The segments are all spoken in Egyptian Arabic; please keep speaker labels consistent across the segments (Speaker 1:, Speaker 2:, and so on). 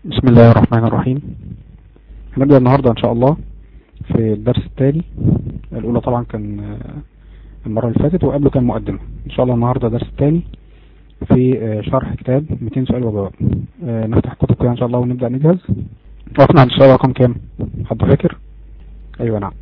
Speaker 1: بسم الله الرحمن الرحيم هنبدأ النهاردة ان شاء الله في الدرس التالي الاولى طبعا كان آه، المرة اللي فاتت وقبله كان مقدمة ان شاء الله النهاردة درس التاني في آه، شرح كتاب 200 سؤال وجواب آه، نفتح كتب كده ان شاء الله ونبدأ نجهز وقفنا عند السؤال رقم كام حد فاكر ايوه نعم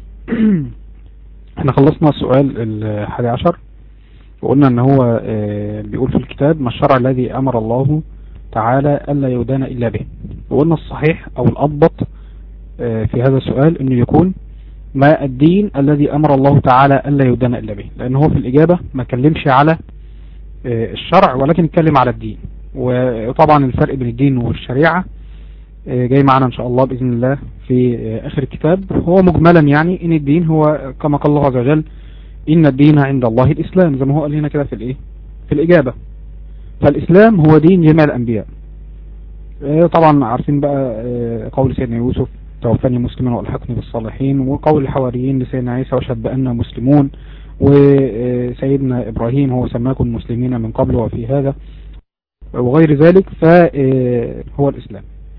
Speaker 1: احنا خلصنا السؤال الحادي عشر وقلنا ان هو آه، بيقول في الكتاب ما الشرع الذي امر الله تعالى ألا يدان إلا به وقلنا الصحيح أو الأضبط آه، في هذا السؤال أنه يكون ما الدين الذي أمر الله تعالى ألا يدان إلا به لأن هو في الإجابة ما كلمش على آه، الشرع ولكن اتكلم على الدين وطبعا الفرق بين الدين والشريعة آه، جاي معنا إن شاء الله بإذن الله في آه، آخر الكتاب هو مجملا يعني إن الدين هو كما قال الله عز وجل إن الدين عند الله الإسلام زي ما هو قال هنا كده في الإيه في الإجابة فالإسلام هو دين جميع الأنبياء آه، طبعا عارفين بقى آه، قول سيدنا يوسف توفاني مسلما والحقني بالصالحين وقول الحواريين لسيدنا عيسى واشهد بأننا مسلمون وسيدنا إبراهيم هو سماكم مسلمين من قبل وفي هذا وغير ذلك فهو الإسلام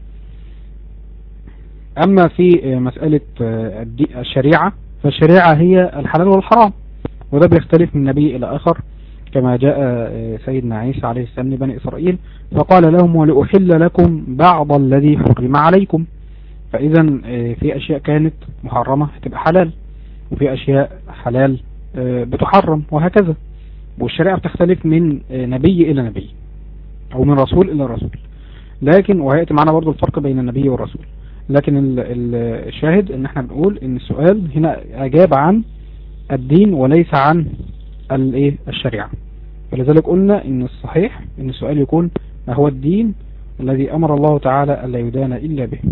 Speaker 1: أما في آه، مسألة آه، الدي- الشريعة فالشريعة هي الحلال والحرام وده بيختلف من نبي إلى آخر كما جاء آه، سيدنا عيسى عليه السلام لبني إسرائيل فقال لهم ولأحل لكم بعض الذي حرم عليكم فإذا آه، في أشياء كانت محرمة هتبقى حلال وفي أشياء حلال آه، بتحرم وهكذا والشريعة بتختلف من آه، نبي إلى نبي أو من رسول إلى رسول لكن وهيأتي معنا برضو الفرق بين النبي والرسول لكن ال- ال- الشاهد ان احنا بنقول ان السؤال هنا اجاب عن الدين وليس عن الايه الشريعة فلذلك قلنا ان الصحيح ان السؤال يكون ما هو الدين الذي امر الله تعالى الا يدان الا به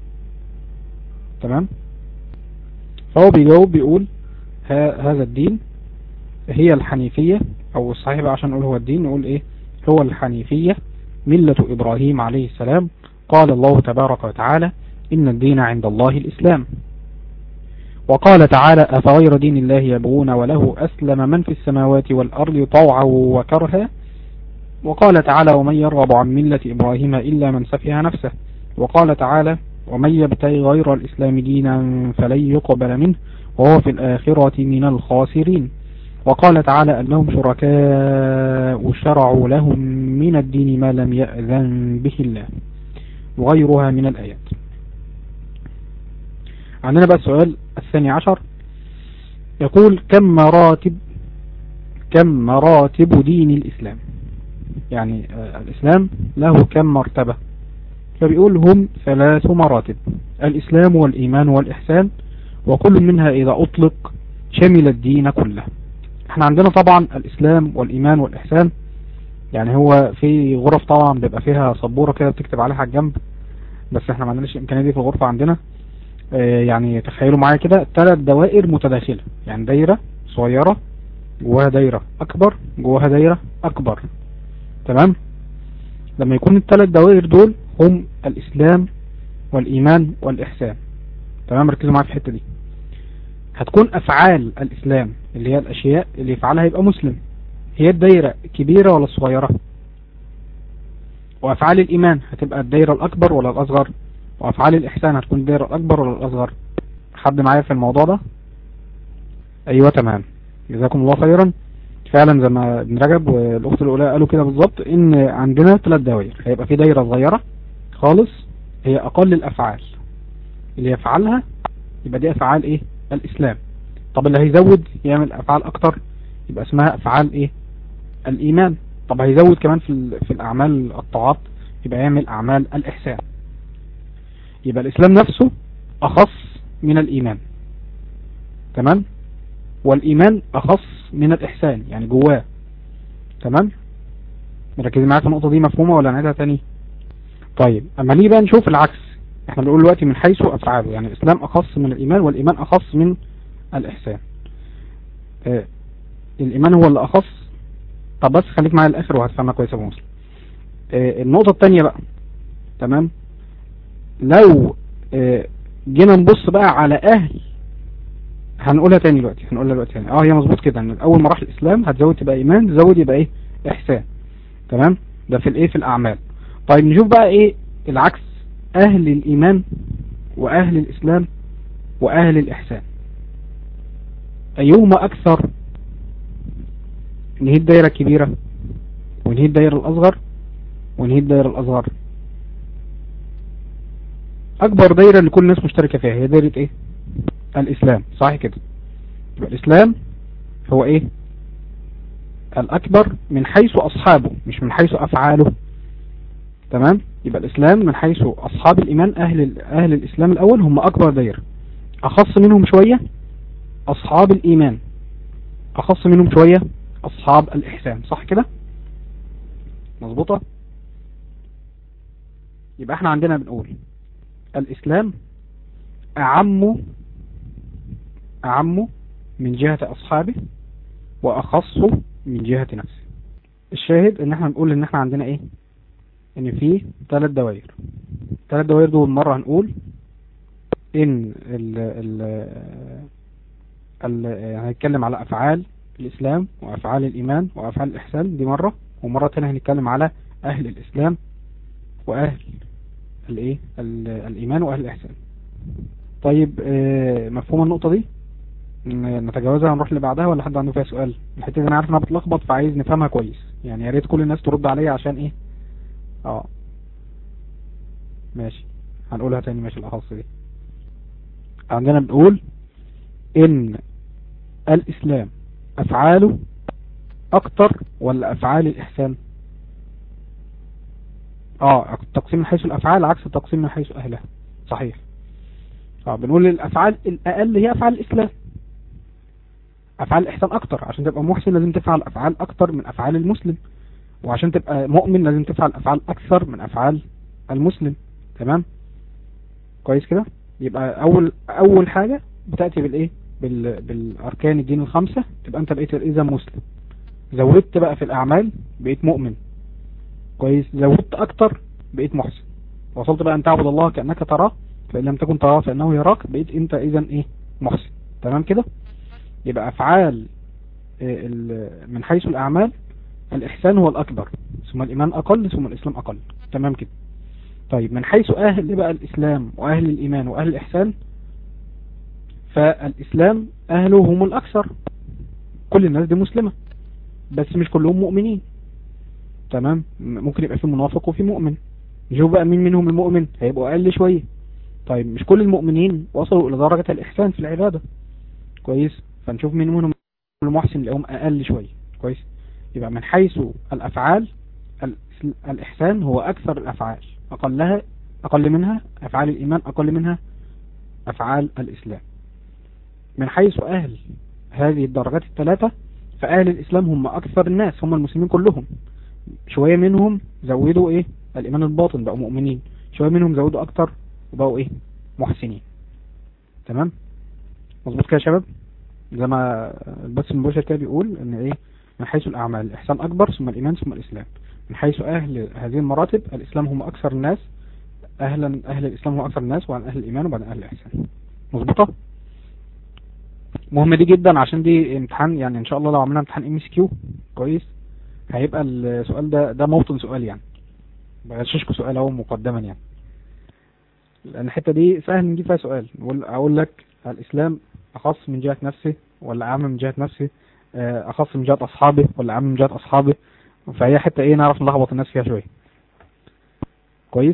Speaker 1: تمام فهو بيجاوب بيقول ها هذا الدين هي الحنيفية او الصحيح بقى عشان نقول هو الدين نقول ايه هو الحنيفية ملة ابراهيم عليه السلام قال الله تبارك وتعالى ان الدين عند الله الاسلام وقال تعالى أفغير دين الله يبغون وله أسلم من في السماوات والأرض طوعا وكرها وقال تعالى ومن يرغب عن ملة إبراهيم إلا من سفه نفسه وقال تعالى ومن يبتغي غير الإسلام دينا فلن يقبل منه وهو في الآخرة من الخاسرين وقال تعالى أنهم شركاء شرعوا لهم من الدين ما لم يأذن به الله وغيرها من الآيات عندنا بقى السؤال الثاني عشر يقول كم مراتب كم مراتب دين الإسلام يعني آه، الإسلام له كم مرتبة فبيقول هم ثلاث مراتب الإسلام والإيمان والإحسان وكل منها إذا أطلق شمل الدين كله احنا عندنا طبعا الإسلام والإيمان والإحسان يعني هو في غرف طبعا بيبقى فيها سبورة كده بتكتب عليها على الجنب بس احنا ما عندناش الإمكانية دي في الغرفة عندنا آه، يعني تخيلوا معايا كده ثلاث دوائر متداخلة يعني دايرة صغيرة جواها دايرة أكبر جواها دايرة أكبر تمام لما يكون الثلاث دوائر دول هم الإسلام والإيمان والإحسان تمام ركزوا معايا في الحتة دي هتكون أفعال الإسلام اللي هي الأشياء اللي يفعلها يبقى مسلم هي الدايرة كبيرة ولا صغيرة وأفعال الإيمان هتبقى الدايرة الأكبر ولا الأصغر وأفعال الإحسان هتكون الدايرة الأكبر ولا الأصغر حد معايا في الموضوع ده أيوة تمام جزاكم الله خيرا فعلا زي ما ابن رجب والأخت الأولى قالوا كده بالظبط إن عندنا ثلاث دوائر هيبقى في دايرة صغيرة خالص هي أقل الأفعال اللي يفعلها يبقى دي أفعال إيه الإسلام طب اللي هيزود يعمل أفعال أكتر يبقى اسمها أفعال إيه الإيمان طب هيزود كمان في, ال- في الأعمال الطاعات يبقى يعمل أعمال الإحسان يبقى الإسلام نفسه أخص من الإيمان تمام والإيمان أخص من الإحسان يعني جواه تمام مركزين معايا في النقطة دي مفهومة ولا نعيدها تاني طيب أما ليه بقى نشوف العكس احنا بنقول دلوقتي من حيث أفعاله يعني الإسلام أخص من الإيمان والإيمان أخص من الإحسان آه الإيمان هو اللي أخص طب بس خليك معايا الآخر وهتفهمها كويس يا أبو مسلم آه النقطة التانية بقى تمام لو آه، جينا نبص بقى على اهل هنقولها تاني دلوقتي هنقولها دلوقتي تاني اه هي مظبوط كده ان اول ما راح الاسلام هتزود تبقى ايمان تزود يبقى ايه احسان تمام ده في الايه في الاعمال طيب نشوف بقى ايه العكس اهل الايمان واهل الاسلام واهل الاحسان ايهما اكثر نهي الدائرة الكبيرة ونهي الدائرة الاصغر ونهي الدائرة الاصغر اكبر دائرة اللي كل الناس مشتركة فيها هي دائرة ايه الاسلام صح كده يبقى الاسلام هو ايه الاكبر من حيث اصحابه مش من حيث افعاله تمام يبقى الاسلام من حيث اصحاب الايمان اهل اهل الاسلام الاول هم اكبر دائرة اخص منهم شوية اصحاب الايمان اخص منهم شوية اصحاب الاحسان صح كده مظبوطة يبقى احنا عندنا بنقول الاسلام اعم اعم من جهة اصحابه واخص من جهة نفسه الشاهد ان احنا نقول ان احنا عندنا ايه ان في ثلاث دوائر ثلاث دوائر دول مرة هنقول ان ال ال ال هنتكلم على افعال الاسلام وافعال الايمان وافعال الاحسان دي مرة ومرة تانية هنتكلم على اهل الاسلام واهل الايه الايمان واهل الاحسان طيب اه مفهوم النقطة دي نتجاوزها ونروح اللي بعدها ولا حد عنده فيها سؤال الحته دي انا عارف انها بتلخبط فعايز نفهمها كويس يعني يا ريت كل الناس ترد عليا عشان ايه اه ماشي هنقولها تاني ماشي الاخص دي عندنا بنقول ان الاسلام افعاله اكتر ولا افعال الاحسان اه التقسيم من حيث الافعال عكس التقسيم من حيث اهلها صحيح اه بنقول الافعال الاقل هي افعال الاسلام افعال الاحسان اكتر عشان تبقى محسن لازم تفعل افعال اكتر من افعال المسلم وعشان تبقى مؤمن لازم تفعل افعال اكثر من افعال المسلم تمام كويس كده يبقى اول اول حاجة بتأتي بالايه بال... بالاركان الدين الخمسة تبقى انت بقيت اذا مسلم زودت بقى في الاعمال بقيت مؤمن كويس زودت اكتر بقيت محسن وصلت بقى ان تعبد الله كأنك تراه فإن لم تكن تراه فإنه يراك بقيت انت اذا ايه محسن تمام كده يبقى افعال من حيث الاعمال الاحسان هو الاكبر ثم الايمان اقل ثم الاسلام اقل تمام كده طيب من حيث اهل بقى الاسلام واهل الايمان واهل الاحسان فالاسلام اهله هم الاكثر كل الناس دي مسلمة بس مش كلهم مؤمنين تمام ممكن يبقى في منافق وفي مؤمن نشوف بقى مين منهم المؤمن هيبقوا اقل شوية طيب مش كل المؤمنين وصلوا الى درجة الاحسان في العبادة كويس فنشوف مين منهم المحسن لهم اقل شوية كويس يبقى من حيث الافعال الاحسان هو اكثر الافعال اقلها اقل منها افعال الايمان اقل منها افعال الاسلام من حيث اهل هذه الدرجات الثلاثة فاهل الاسلام هم اكثر الناس هم المسلمين كلهم شوية منهم زودوا ايه الايمان الباطن بقوا مؤمنين شوية منهم زودوا اكتر وبقوا ايه محسنين تمام مظبوط كده يا شباب زي ما البث المباشر كده بيقول ان ايه من حيث الاعمال الاحسان اكبر ثم الايمان ثم الاسلام من حيث اهل هذه المراتب الاسلام هم اكثر الناس اهلا اهل الاسلام هم اكثر الناس وعن اهل الايمان وبعد اهل الاحسان مظبوطه مهمه دي جدا عشان دي امتحان يعني ان شاء الله لو عملنا امتحان ام اس كيو كويس هيبقى السؤال ده ده موطن سؤال يعني بغششكوا سؤال اهو مقدما يعني لان الحته دي سهل نجيب فيها سؤال اقول لك الاسلام اخص من جهة نفسه ولا اعم من جهة نفسه اخص من جهة اصحابه ولا اعم من جهة اصحابه فهي حتة ايه نعرف نلخبط الناس فيها شوية كويس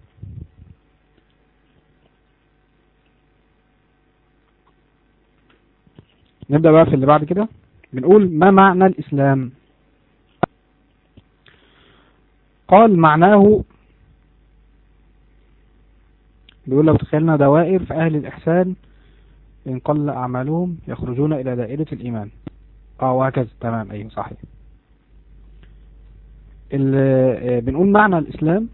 Speaker 1: نبدأ بقى في اللي بعد كده بنقول ما معنى الاسلام قال معناه بيقول لو تخيلنا دوائر في اهل الاحسان إن قل أعمالهم يخرجون إلى دائرة الإيمان اه وهكذا تمام أيوه صحيح بنقول معنى الإسلام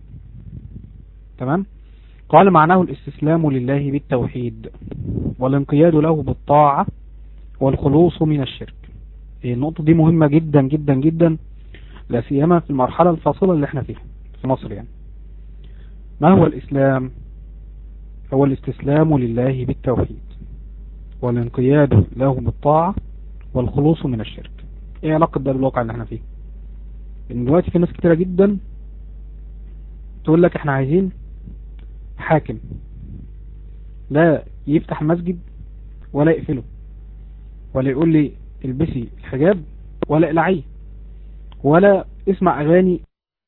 Speaker 1: تمام قال معناه الاستسلام لله بالتوحيد والانقياد له بالطاعة والخلوص من الشرك النقطة دي مهمة جدا جدا جدا لا سيما في المرحلة الفاصلة اللي احنا فيها في مصر يعني ما هو الإسلام هو الاستسلام لله بالتوحيد والانقياد له بالطاعة والخلوص من الشرك ايه علاقة ده بالواقع اللي احنا فيه ان دلوقتي في ناس كتيرة جدا تقول لك احنا عايزين حاكم لا يفتح المسجد ولا يقفله ولا يقول لي البسي الحجاب ولا اقلعيه ولا اسمع اغاني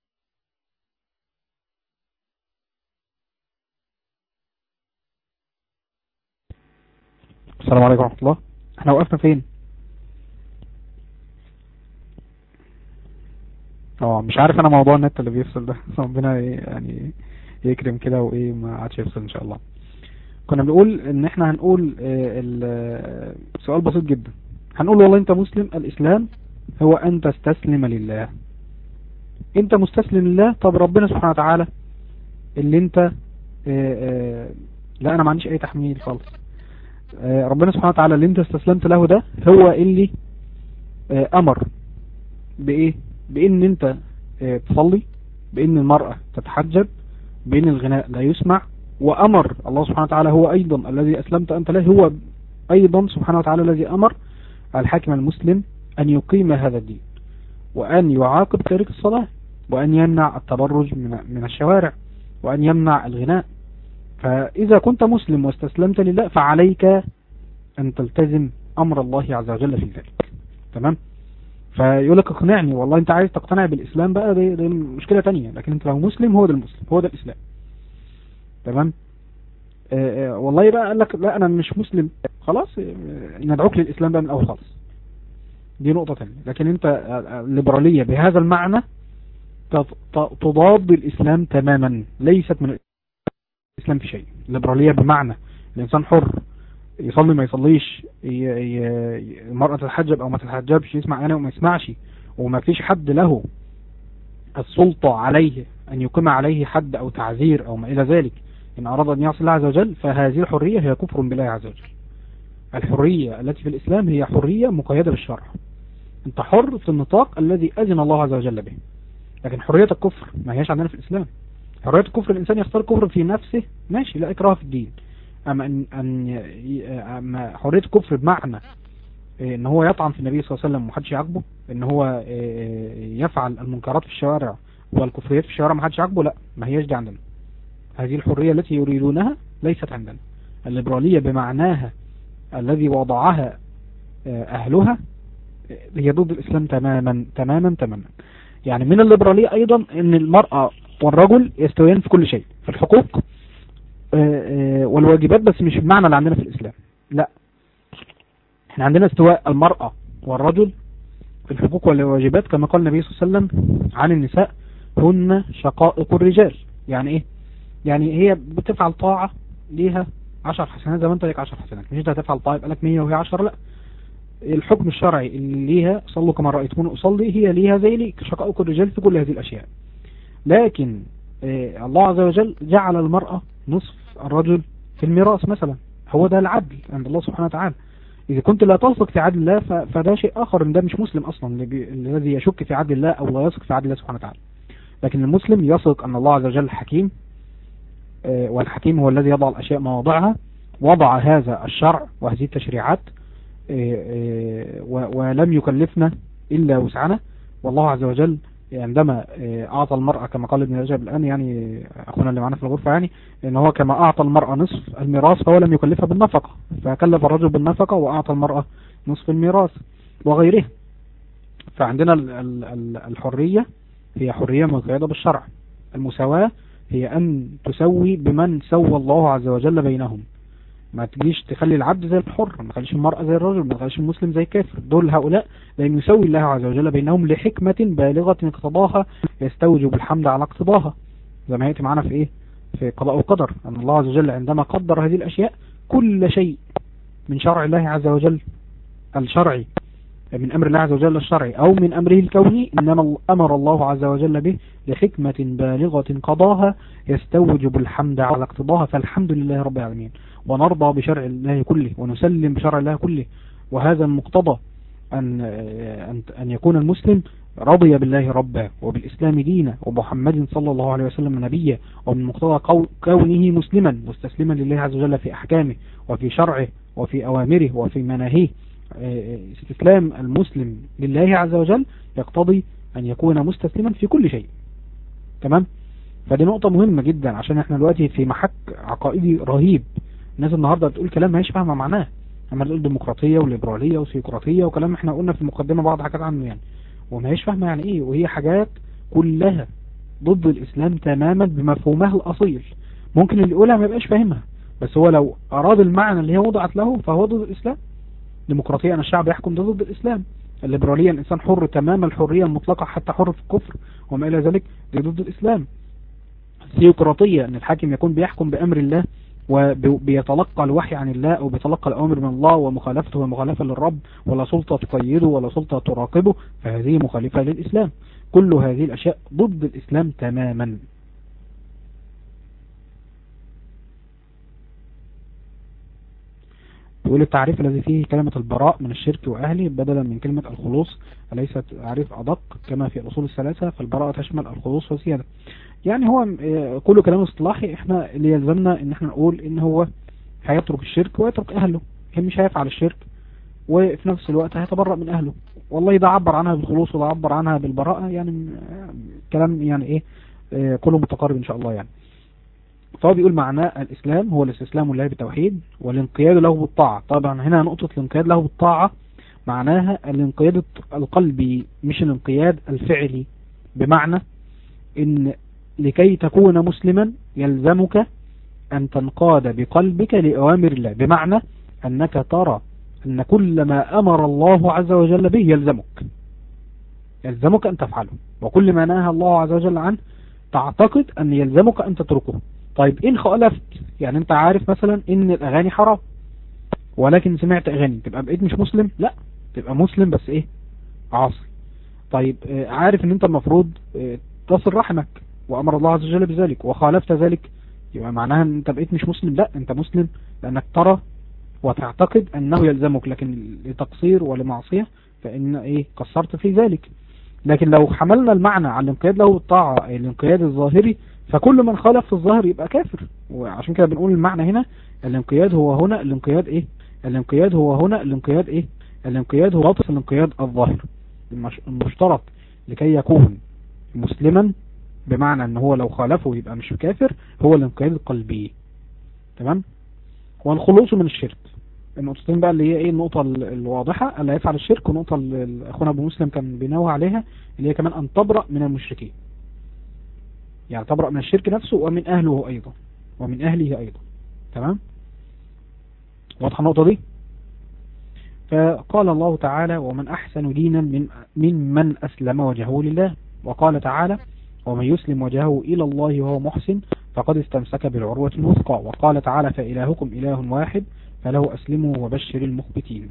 Speaker 1: السلام عليكم ورحمة الله احنا وقفنا فين اه مش عارف انا موضوع النت اللي بيفصل ده ربنا يعني يكرم كده وايه ما عادش يفصل ان شاء الله كنا بنقول ان احنا هنقول سؤال بسيط جدا هنقول والله انت مسلم الاسلام هو ان تستسلم لله انت مستسلم لله طب ربنا سبحانه وتعالى اللي انت اه اه لا انا ما عنديش اي تحميل خالص اه ربنا سبحانه وتعالى اللي انت استسلمت له ده هو اللي امر بايه بان انت تصلي بان المرأة تتحجب بان الغناء لا يسمع وامر الله سبحانه وتعالى هو ايضا الذي اسلمت انت له هو ايضا سبحانه وتعالى الذي امر الحاكم المسلم ان يقيم هذا الدين وان يعاقب تارك الصلاة وان يمنع التبرج من من الشوارع وان يمنع الغناء فاذا كنت مسلم واستسلمت لله فعليك ان تلتزم امر الله عز وجل في ذلك تمام فيقول لك اقنعني والله انت عايز تقتنع بالاسلام بقى دي, دي مشكلة تانية لكن انت لو مسلم هو ده المسلم هو ده الاسلام تمام آه آه والله بقى قال لك لا انا مش مسلم خلاص آه ندعوك للاسلام بقى من الاول خالص دي نقطة تانية لكن انت الليبرالية بهذا المعنى تضاد الاسلام تماما ليست من الاسلام في شيء الليبرالية بمعنى الانسان حر يصلي ما يصليش المرأة تتحجب او ما تتحجبش يسمع انا وما يسمعش وما فيش حد له السلطة عليه ان يقيم عليه حد او تعذير او ما الى ذلك ان اراد ان يعصي الله عز وجل فهذه الحرية هي كفر بالله عز وجل الحرية التي في الاسلام هي حرية مقيدة بالشرع انت حر في النطاق الذي اذن الله عز وجل به لكن حرية الكفر ما هيش عندنا في الاسلام حرية الكفر الانسان يختار كفر في نفسه ماشي لا اكراه في الدين اما ان, أن أما حرية الكفر بمعنى ان هو يطعن في النبي صلى الله عليه وسلم ومحدش يعاقبه ان هو يفعل المنكرات في الشوارع والكفريات في الشوارع محدش يعاقبه لا ما هيش دي عندنا هذه الحرية التي يريدونها ليست عندنا الليبرالية بمعناها الذي وضعها اهلها هي ضد الاسلام تماما تماما تماما يعني من الليبرالية ايضا ان المرأة والرجل يستويان في كل شيء في الحقوق والواجبات بس مش بمعنى اللي عندنا في الاسلام لا احنا عندنا استواء المرأة والرجل في الحقوق والواجبات كما قال النبي صلى الله عليه وسلم عن النساء هن شقائق الرجال يعني ايه يعني هي بتفعل طاعة ليها عشر حسنات زي ما انت ليك عشر حسنات مش انت هتفعل طاعة يبقى لك 100 وهي 10 لا الحكم الشرعي اللي ليها صلوا كما رأيتمون أصلي هي ليها زي لي شقائق الرجال في كل هذه الأشياء لكن اه الله عز وجل جعل المرأة نصف الرجل في الميراث مثلا هو ده العدل عند الله سبحانه وتعالى إذا كنت لا تثق في عدل الله فده شيء آخر ان ده مش مسلم أصلا الذي يشك في عدل الله أو لا يثق في عدل الله سبحانه وتعالى لكن المسلم يثق أن الله عز وجل حكيم اه والحكيم هو الذي يضع الأشياء مواضعها وضع هذا الشرع وهذه التشريعات اه ولم يكلفنا إلا وسعنا والله عز وجل عندما أعطى المرأة كما قال ابن رجب الآن يعني أخونا اللي معنا في الغرفة يعني إن هو كما أعطى المرأة نصف الميراث فهو لم يكلفها بالنفقة فكلف الرجل بالنفقة وأعطى المرأة نصف الميراث وغيره فعندنا الحرية هي حرية مقيدة بالشرع المساواة هي أن تسوي بمن سوى الله عز وجل بينهم ما تجيش تخلي العبد زي الحر ما تخليش المرأة زي الرجل ما تخليش المسلم زي الكافر دول هؤلاء لأن يسوي الله عز وجل بينهم لحكمة بالغة اقتضاها يستوجب الحمد على اقتضاها زي ما يأتي معنا في ايه في قضاء وقدر أن الله عز وجل عندما قدر هذه الأشياء كل شيء من شرع الله عز وجل الشرعي من أمر الله عز وجل الشرعي أو من أمره الكوني إنما أمر الله عز وجل به لحكمة بالغة قضاها يستوجب الحمد على اقتضاها فالحمد لله رب العالمين ونرضى بشرع الله كله ونسلم بشرع الله كله وهذا المقتضى أن, أن يكون المسلم رضي بالله ربا وبالإسلام دينا ومحمد صلى الله عليه وسلم نبيا ومن مقتضى كونه مسلما مستسلما لله عز وجل في أحكامه وفي شرعه وفي أوامره وفي مناهيه استسلام المسلم لله عز وجل يقتضي أن يكون مستسلما في كل شيء تمام فدي نقطة مهمة جدا عشان احنا دلوقتي في محك عقائدي رهيب الناس النهاردة بتقول كلام ما هيش فاهمة معناه اما تقول ديمقراطية وليبرالية وسيقراطية وكلام احنا قلنا في المقدمة بعض حاجات عنه يعني وما هيش فاهمة يعني ايه وهي حاجات كلها ضد الاسلام تماما بمفهومها الاصيل ممكن اللي يقولها ما يبقاش فاهمها بس هو لو اراد المعنى اللي هي وضعت له فهو ضد الاسلام ديمقراطية ان الشعب يحكم ده ضد الاسلام الليبرالية الانسان حر تمام الحرية المطلقة حتى حر في الكفر وما الى ذلك دي ضد الاسلام الثيوقراطية ان الحاكم يكون بيحكم بامر الله وبيتلقى الوحي عن الله او بيتلقى الامر من الله ومخالفته مخالفة للرب ولا سلطة تقيده ولا سلطة تراقبه فهذه مخالفة للاسلام كل هذه الاشياء ضد الاسلام تماما يقول التعريف الذي فيه كلمة البراء من الشرك وأهله بدلا من كلمة الخلوص أليست تعريف أدق كما في الأصول الثلاثة فالبراءة تشمل الخلوص وزيادة يعني هو كل كلام اصطلاحي احنا اللي يلزمنا ان احنا نقول ان هو هيترك الشرك ويترك أهله هم مش هيفعل الشرك وفي نفس الوقت هيتبرأ من أهله والله ده عبر عنها بالخلوص وده عبر عنها بالبراءة يعني كلام يعني ايه كله متقارب ان شاء الله يعني فهو بيقول معناه الإسلام هو الاستسلام لله بالتوحيد والانقياد له بالطاعة طبعا هنا نقطة الانقياد له بالطاعة معناها الانقياد القلبي مش الانقياد الفعلي بمعنى ان لكي تكون مسلما يلزمك أن تنقاد بقلبك لأوامر الله بمعنى أنك ترى أن كل ما أمر الله عز وجل به يلزمك يلزمك أن تفعله وكل ما نهى الله عز وجل عنه تعتقد أن يلزمك أن تتركه طيب إن خالفت يعني أنت عارف مثلا إن الأغاني حرام ولكن سمعت أغاني تبقى بقيت مش مسلم لا تبقى مسلم بس إيه عاصي طيب عارف إن أنت المفروض تصل رحمك وأمر الله عز وجل بذلك وخالفت ذلك يبقى معناها أن أنت بقيت مش مسلم لا أنت مسلم لأنك ترى وتعتقد أنه يلزمك لكن لتقصير ولمعصية فإن إيه قصرت في ذلك لكن لو حملنا المعنى على الانقياد له الطاعة الانقياد الظاهري فكل من خالف في الظاهر يبقى كافر وعشان كده بنقول المعنى هنا الانقياد هو هنا الانقياد ايه الانقياد هو هنا الانقياد ايه الانقياد هو عطف الانقياد الظاهر المشترط لكي يكون مسلما بمعنى ان هو لو خالفه يبقى مش كافر هو الانقياد القلبي تمام والخلوص من الشرك النقطتين بقى اللي هي ايه النقطة الواضحة اللي هيفعل الشرك والنقطة اللي اخونا ابو مسلم كان بينوه عليها اللي هي كمان ان تبرأ من المشركين يعني تبرأ من الشرك نفسه ومن اهله ايضا ومن اهله ايضا تمام واضحة النقطة دي فقال الله تعالى ومن احسن دينا من من من اسلم وجهه لله وقال تعالى ومن يسلم وجهه الى الله وهو محسن فقد استمسك بالعروة الوثقى وقال تعالى فإلهكم إله واحد فله أسلموا وبشر المخبتين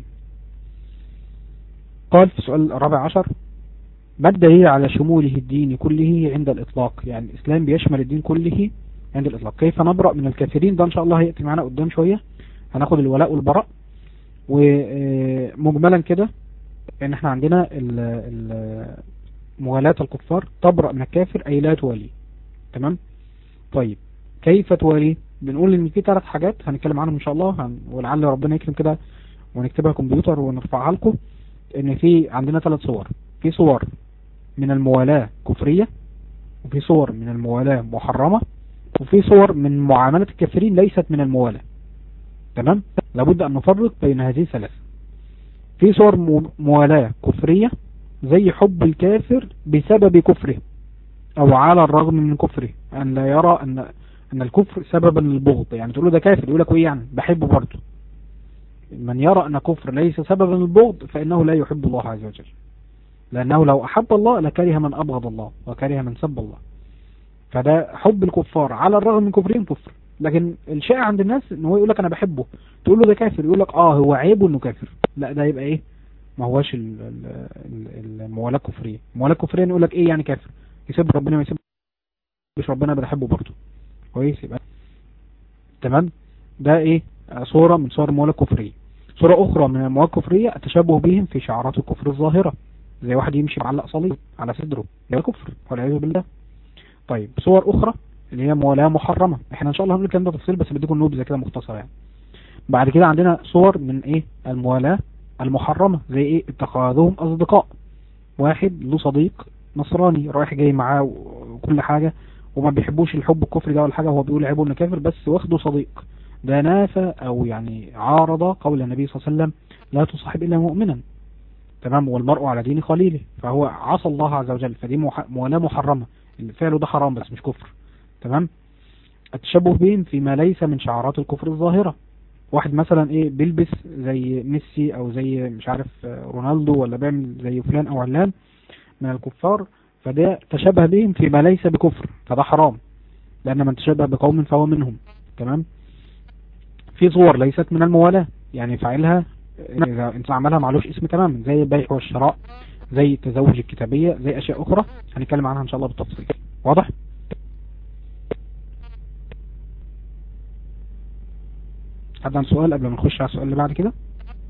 Speaker 1: قال في السؤال الرابع عشر ما الدليل على شموله الدين كله عند الإطلاق يعني الإسلام بيشمل الدين كله عند الإطلاق كيف نبرأ من الكافرين ده إن شاء الله هيأتي معنا قدام شوية هناخد الولاء والبراء ومجملا كده ان احنا عندنا موالاة الكفار تبرأ من الكافر أي لا توالي تمام طيب كيف توالي بنقول ان في ثلاث حاجات هنتكلم عنهم ان شاء الله هن... ولعل ربنا يكرم كده ونكتبها كمبيوتر ونرفعها لكم ان في عندنا ثلاث صور في صور من الموالاة كفرية وفي صور من الموالاة محرمة وفي صور من معاملة الكافرين ليست من الموالاة تمام لابد ان نفرق بين هذه الثلاث في صور موالاة كفرية زي حب الكافر بسبب كفره او على الرغم من كفره ان لا يرى ان ان الكفر سببا للبغض يعني تقول له ده كافر يقول لك ايه يعني بحبه برضه من يرى ان كفر ليس سببا للبغض فانه لا يحب الله عز وجل لانه لو احب الله لكره من ابغض الله وكره من سب الله فده حب الكفار على الرغم من كفرهم كفر لكن الشائع عند الناس ان هو يقول لك انا بحبه تقول له ده كافر يقول لك اه هو عيبه انه كافر لا ده يبقى ايه ما هواش الموالاة الكفرية الموالاة الكفرية يقول لك ايه يعني كافر يسب ربنا ما يسبش ربنا بحبه برضه كويس يبقى تمام ده ايه صورة من صور الموالاة الكفرية صورة اخرى من الموالاة الكفرية التشبه بهم في شعارات الكفر الظاهرة زي واحد يمشي معلق صليب على صدره ده كفر والعياذ بالله طيب صور اخرى اللي هي موالاة محرمة احنا ان شاء الله هنقول الكلام ده تفصيل بس بديكم نبذة كده مختصرة يعني بعد كده عندنا صور من ايه الموالاة المحرمة زي ايه اتخاذهم اصدقاء واحد له صديق نصراني رايح جاي معاه وكل حاجة وما بيحبوش الحب الكفري ده ولا حاجة هو بيقول عيبه انه كافر بس واخده صديق ده نافى او يعني عارض قول النبي صلى الله عليه وسلم لا تصاحب الا مؤمنا تمام والمرء على دين خليله فهو عصى الله عز وجل فدي موالاة محرمة فعله ده حرام بس مش كفر تمام التشبه بهم فيما ليس من شعارات الكفر الظاهرة واحد مثلا ايه بيلبس زي ميسي او زي مش عارف رونالدو ولا بيعمل زي فلان او علان من الكفار فده تشبه بهم فيما ليس بكفر فده حرام لأن من تشبه بقوم فهو منهم تمام في صور ليست من الموالاة يعني فاعلها إذا انت عملها معلوش اسم تماما زي البيع والشراء زي التزوج الكتابية زي أشياء أخرى هنتكلم عنها إن شاء الله بالتفصيل واضح؟ حد عن سؤال قبل ما نخش على السؤال اللي بعد كده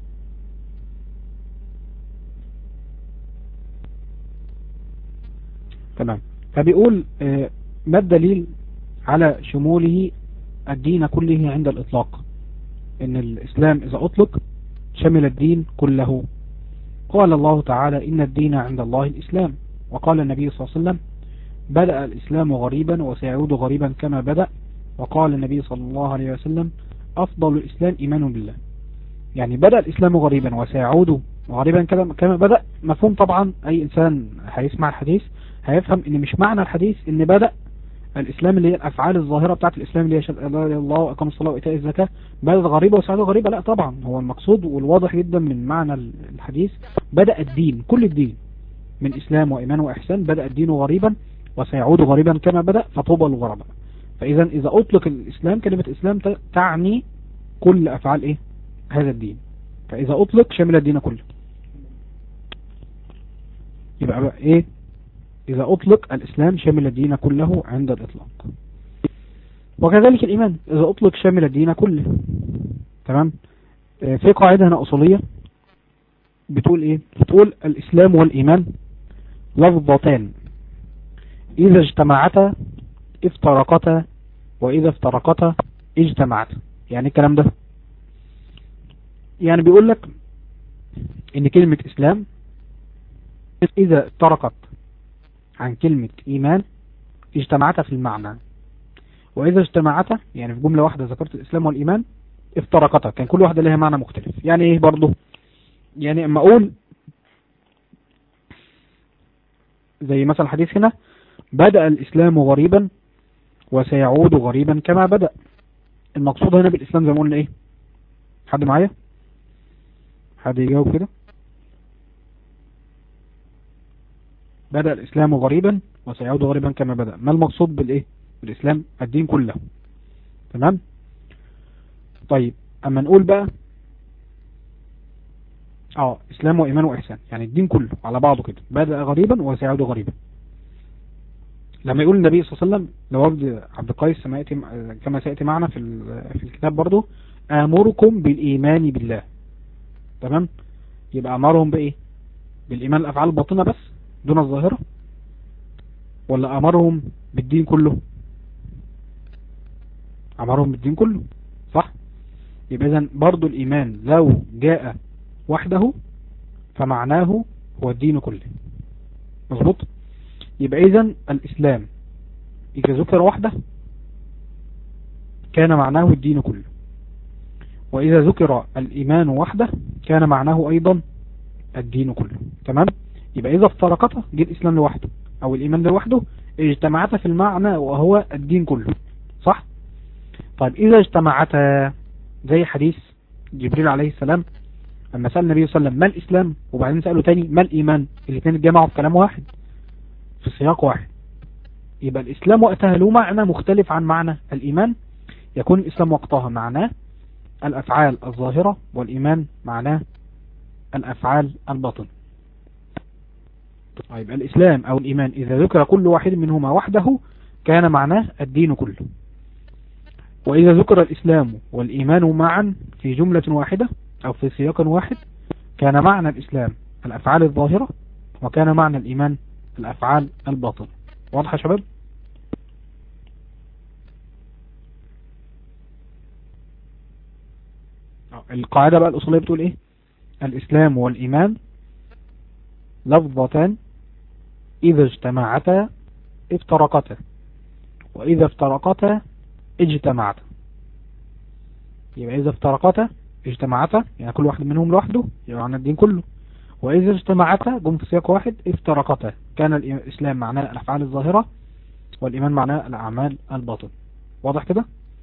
Speaker 1: تمام فبيقول ما الدليل على شموله الدين كله عند الإطلاق إن الإسلام إذا أطلق شمل الدين كله قال الله تعالى إن الدين عند الله الإسلام وقال النبي صلى الله عليه وسلم بدأ الإسلام غريبا وسيعود غريبا كما بدأ وقال النبي صلى الله عليه وسلم أفضل الإسلام إيمان بالله يعني بدأ الإسلام غريبا وسيعود غريبا كما بدأ مفهوم طبعا أي إنسان هيسمع الحديث هيفهم ان مش معنى الحديث ان بدأ الاسلام اللي هي الافعال الظاهرة بتاعت الاسلام اللي هي شهادة لا اله الا الله واقام الصلاة وايتاء الزكاة بدأت غريبة وسعادة غريبة لا طبعا هو المقصود والواضح جدا من معنى الحديث بدأ الدين كل الدين من اسلام وايمان واحسان بدأ الدين غريبا وسيعود غريبا كما بدأ فطوبى للغرباء فاذا اذا اطلق الاسلام كلمة اسلام تعني كل افعال ايه هذا الدين فاذا اطلق شمل الدين كله يبقى بقى ايه إذا أطلق الإسلام شمل الدين كله عند الإطلاق وكذلك الإيمان إذا أطلق شمل الدين كله تمام في قاعدة هنا أصولية بتقول إيه بتقول الإسلام والإيمان لفظتان إذا اجتمعتا افترقتا وإذا افترقتا اجتمعتا يعني الكلام ده يعني بيقول لك إن كلمة إسلام إذا افترقت عن كلمة إيمان اجتمعتا في المعنى وإذا اجتمعتا يعني في جملة واحدة ذكرت الإسلام والإيمان افترقتا كان كل واحدة لها معنى مختلف يعني إيه برضه يعني اما أقول زي مثلا الحديث هنا بدأ الإسلام غريبا وسيعود غريبا كما بدأ المقصود هنا بالإسلام زي ما قلنا إيه حد معايا حد يجاوب كده بدأ الإسلام غريبا وسيعود غريبا كما بدأ ما المقصود بالإيه بالإسلام الدين كله تمام طيب أما نقول بقى اه إسلام وإيمان وإحسان يعني الدين كله على بعضه كده بدأ غريبا وسيعود غريبا لما يقول النبي صلى الله عليه وسلم لوفد عبد القيس كما سيأتي معنا في في الكتاب برضه آمركم بالإيمان بالله تمام يبقى أمرهم بإيه بالإيمان الأفعال الباطنة بس دون الظاهرة ولا أمرهم بالدين كله أمرهم بالدين كله صح يبقى إذن برضو الإيمان لو جاء وحده فمعناه هو الدين كله مظبوط يبقى إذن الإسلام إذا ذكر وحده كان معناه الدين كله وإذا ذكر الإيمان وحده كان معناه أيضا الدين كله تمام يبقى إذا افترقتا جه الإسلام لوحده أو الإيمان لوحده اجتمعتا في المعنى وهو الدين كله صح طيب إذا اجتمعتا زي حديث جبريل عليه السلام لما سأل النبي صلى الله عليه وسلم ما الإسلام وبعدين سأله تاني ما الإيمان الاثنين اتجمعوا في كلام واحد في سياق واحد يبقى الإسلام وقتها له معنى مختلف عن معنى الإيمان يكون الإسلام وقتها معناه الأفعال الظاهرة والإيمان معناه الأفعال الباطنة طيب الإسلام أو الإيمان إذا ذكر كل واحد منهما وحده كان معناه الدين كله وإذا ذكر الإسلام والإيمان معا في جملة واحدة أو في سياق واحد كان معنى الإسلام الأفعال الظاهرة وكان معنى الإيمان الأفعال الباطنة واضح يا شباب القاعدة بقى الأصولية بتقول إيه الإسلام والإيمان لفظتان إذا اجتمعتا افترقتا وإذا افترقتا اجتمعتا يبقى إذا افترقتا اجتمعتا يعني كل واحد منهم لوحده يبقى عن الدين كله وإذا اجتمعتا جم في سياق واحد افترقتا كان الإسلام معناه الأفعال الظاهرة والإيمان معناه الأعمال الباطن واضح كده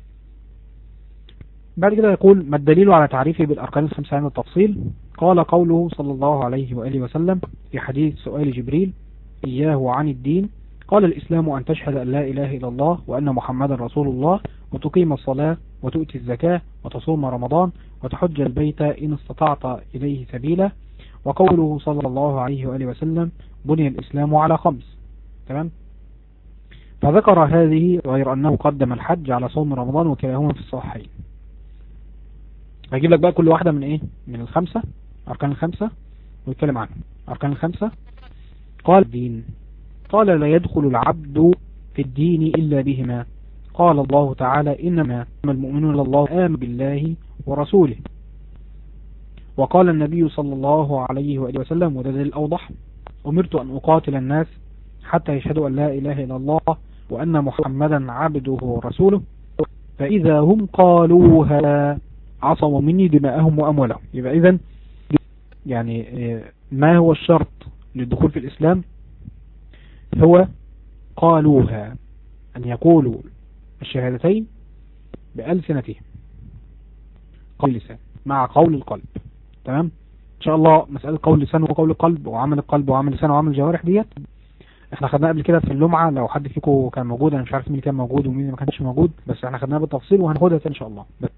Speaker 1: بعد كده يقول ما الدليل على تعريفه بالأركان الخمسة عن التفصيل قال قوله صلى الله عليه وآله وسلم في حديث سؤال جبريل إياه عن الدين قال الإسلام أن تشهد أن لا إله إلا الله وأن محمد رسول الله وتقيم الصلاة وتؤتي الزكاة وتصوم رمضان وتحج البيت إن استطعت إليه سبيلا وقوله صلى الله عليه وآله وسلم بني الإسلام على خمس تمام فذكر هذه غير أنه قدم الحج على صوم رمضان وكلاهما في الصحيحين هجيب لك بقى كل واحدة من ايه من الخمسة أركان الخمسة ويتكلم عنهم أركان الخمسة قال الدين قال لا يدخل العبد في الدين إلا بهما قال الله تعالى إنما المؤمنون الله آمن بالله ورسوله وقال النبي صلى الله عليه وآله وسلم وده دليل أوضح أمرت أن أقاتل الناس حتى يشهدوا أن لا إله إلا الله وأن محمدا عبده ورسوله فإذا هم قالوها عصموا مني دماءهم وأموالهم يبقى إذن يعني ما هو الشرط للدخول في الإسلام هو قالوها أن يقولوا الشهادتين بألسنتهم قول اللسان مع قول القلب تمام إن شاء الله مسألة قول اللسان وقول القلب وعمل القلب وعمل اللسان وعمل الجوارح ديت احنا خدناها قبل كده في اللمعة لو حد فيكم كان موجود انا مش عارف مين كان موجود ومين ما كانش موجود بس احنا خدناها بالتفصيل وهناخدها ان شاء الله بس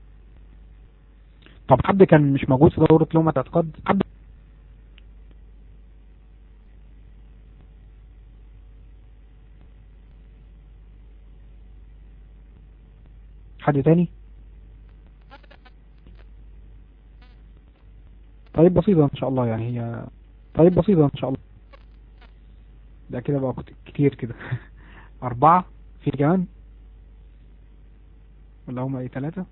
Speaker 1: طب حد كان مش موجود في دورة لومة اعتقاد حد حد تاني طيب بسيطة ان شاء الله يعني هي طيب بسيطة ان شاء الله ده كده بقى كتير كده اربعة في كمان ولا هما ايه ثلاثة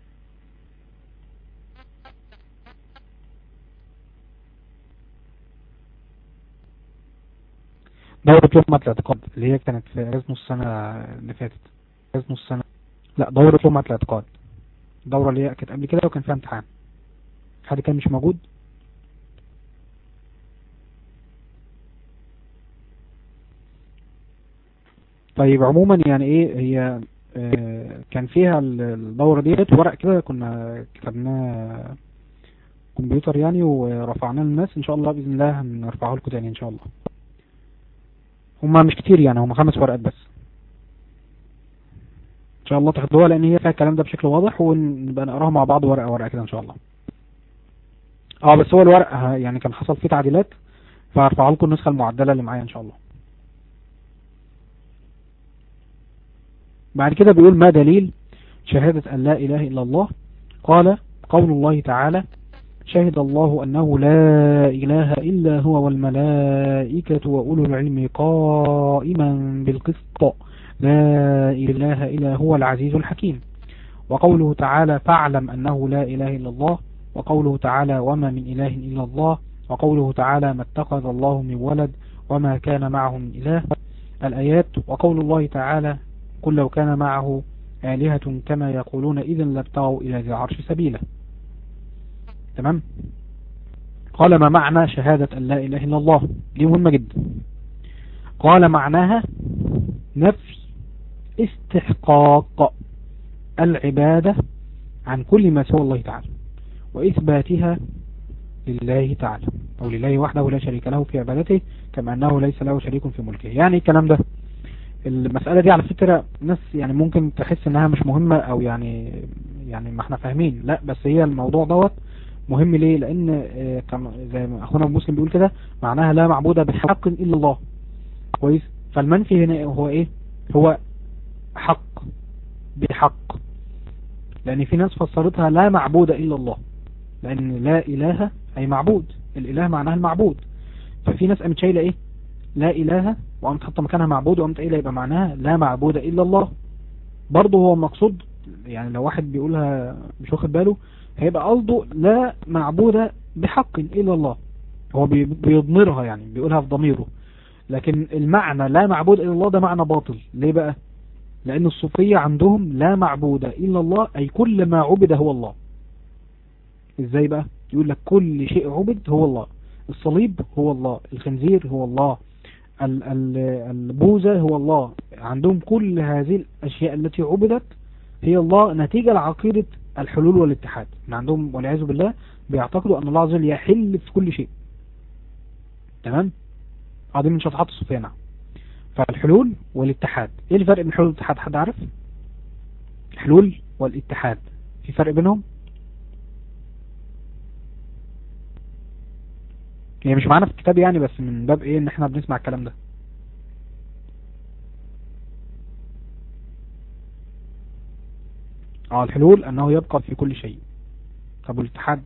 Speaker 1: دورة لمعة الاعتقاد اللي هي كانت في اجازة نص سنة اللي فاتت اجازة نص سنة لا دورة لمعة الاعتقاد الدورة اللي هي كانت قبل كده وكان فيها امتحان حد كان مش موجود طيب عموما يعني ايه هي اه كان فيها الدورة ديت ورق كده كنا كتبناه كمبيوتر يعني ورفعناه للناس ان شاء الله باذن الله هنرفعه لكم تاني ان شاء الله هما مش كتير يعني هما خمس ورقات بس ان شاء الله تاخدوها لان هي فيها الكلام ده بشكل واضح ونبقى نقراها مع بعض ورقة ورقة كده ان شاء الله اه بس هو الورق يعني كان حصل فيه تعديلات فهرفع لكم النسخة المعدلة اللي معايا ان شاء الله بعد كده بيقول ما دليل شهادة أن لا إله إلا الله قال قول الله تعالى شهد الله أنه لا إله إلا هو والملائكة وأولو العلم قائما بالقسط لا إله إلا هو العزيز الحكيم وقوله تعالى فاعلم أنه لا إله إلا الله وقوله تعالى وما من إله إلا الله وقوله تعالى ما اتخذ الله من ولد وما كان معه من إله الآيات وقول الله تعالى قل لو كان معه آلهة كما يقولون إذا لابتغوا إلى ذي العرش سبيلا تمام قال ما معنى شهادة أن لا إله إلا الله دي مهمة جدا قال معناها نفي استحقاق العبادة عن كل ما سوى الله تعالى وإثباتها لله تعالى أو لله وحده لا شريك له في عبادته كما أنه ليس له شريك في ملكه يعني الكلام ده المسألة دي على فكرة ناس يعني ممكن تحس انها مش مهمة او يعني يعني ما احنا فاهمين لا بس هي الموضوع دوت مهم ليه لان زي ما اخونا المسلم بيقول كده معناها لا معبود بحق الا الله كويس فالمنفي هنا هو ايه هو حق بحق لان في ناس فسرتها لا معبود الا الله لان لا اله اي معبود الاله معناها المعبود ففي ناس قامت شايله ايه لا اله وقامت حاطه مكانها معبود وقامت قايله يبقى معناها لا معبود الا الله برضه هو مقصود يعني لو واحد بيقولها مش واخد باله هيبقى قصده لا معبود بحق الا الله هو بيضمرها يعني بيقولها في ضميره لكن المعنى لا معبود الا الله ده معنى باطل ليه بقى لان الصوفية عندهم لا معبود الا الله اي كل ما عبد هو الله ازاي بقى يقول لك كل شيء عبد هو الله الصليب هو الله الخنزير هو الله البوزة هو الله عندهم كل هذه الاشياء التي عبدت هي الله نتيجة لعقيدة الحلول والاتحاد من عندهم والعياذ بالله بيعتقدوا ان الله عز وجل يحل في كل شيء تمام هذه من شطحات الصوفية نعم فالحلول والاتحاد ايه الفرق بين الحلول والاتحاد حد عارف الحلول والاتحاد في فرق بينهم هي مش معانا في الكتاب يعني بس من باب ايه ان احنا بنسمع الكلام ده اه الحلول انه يبقى في كل شيء طب والاتحاد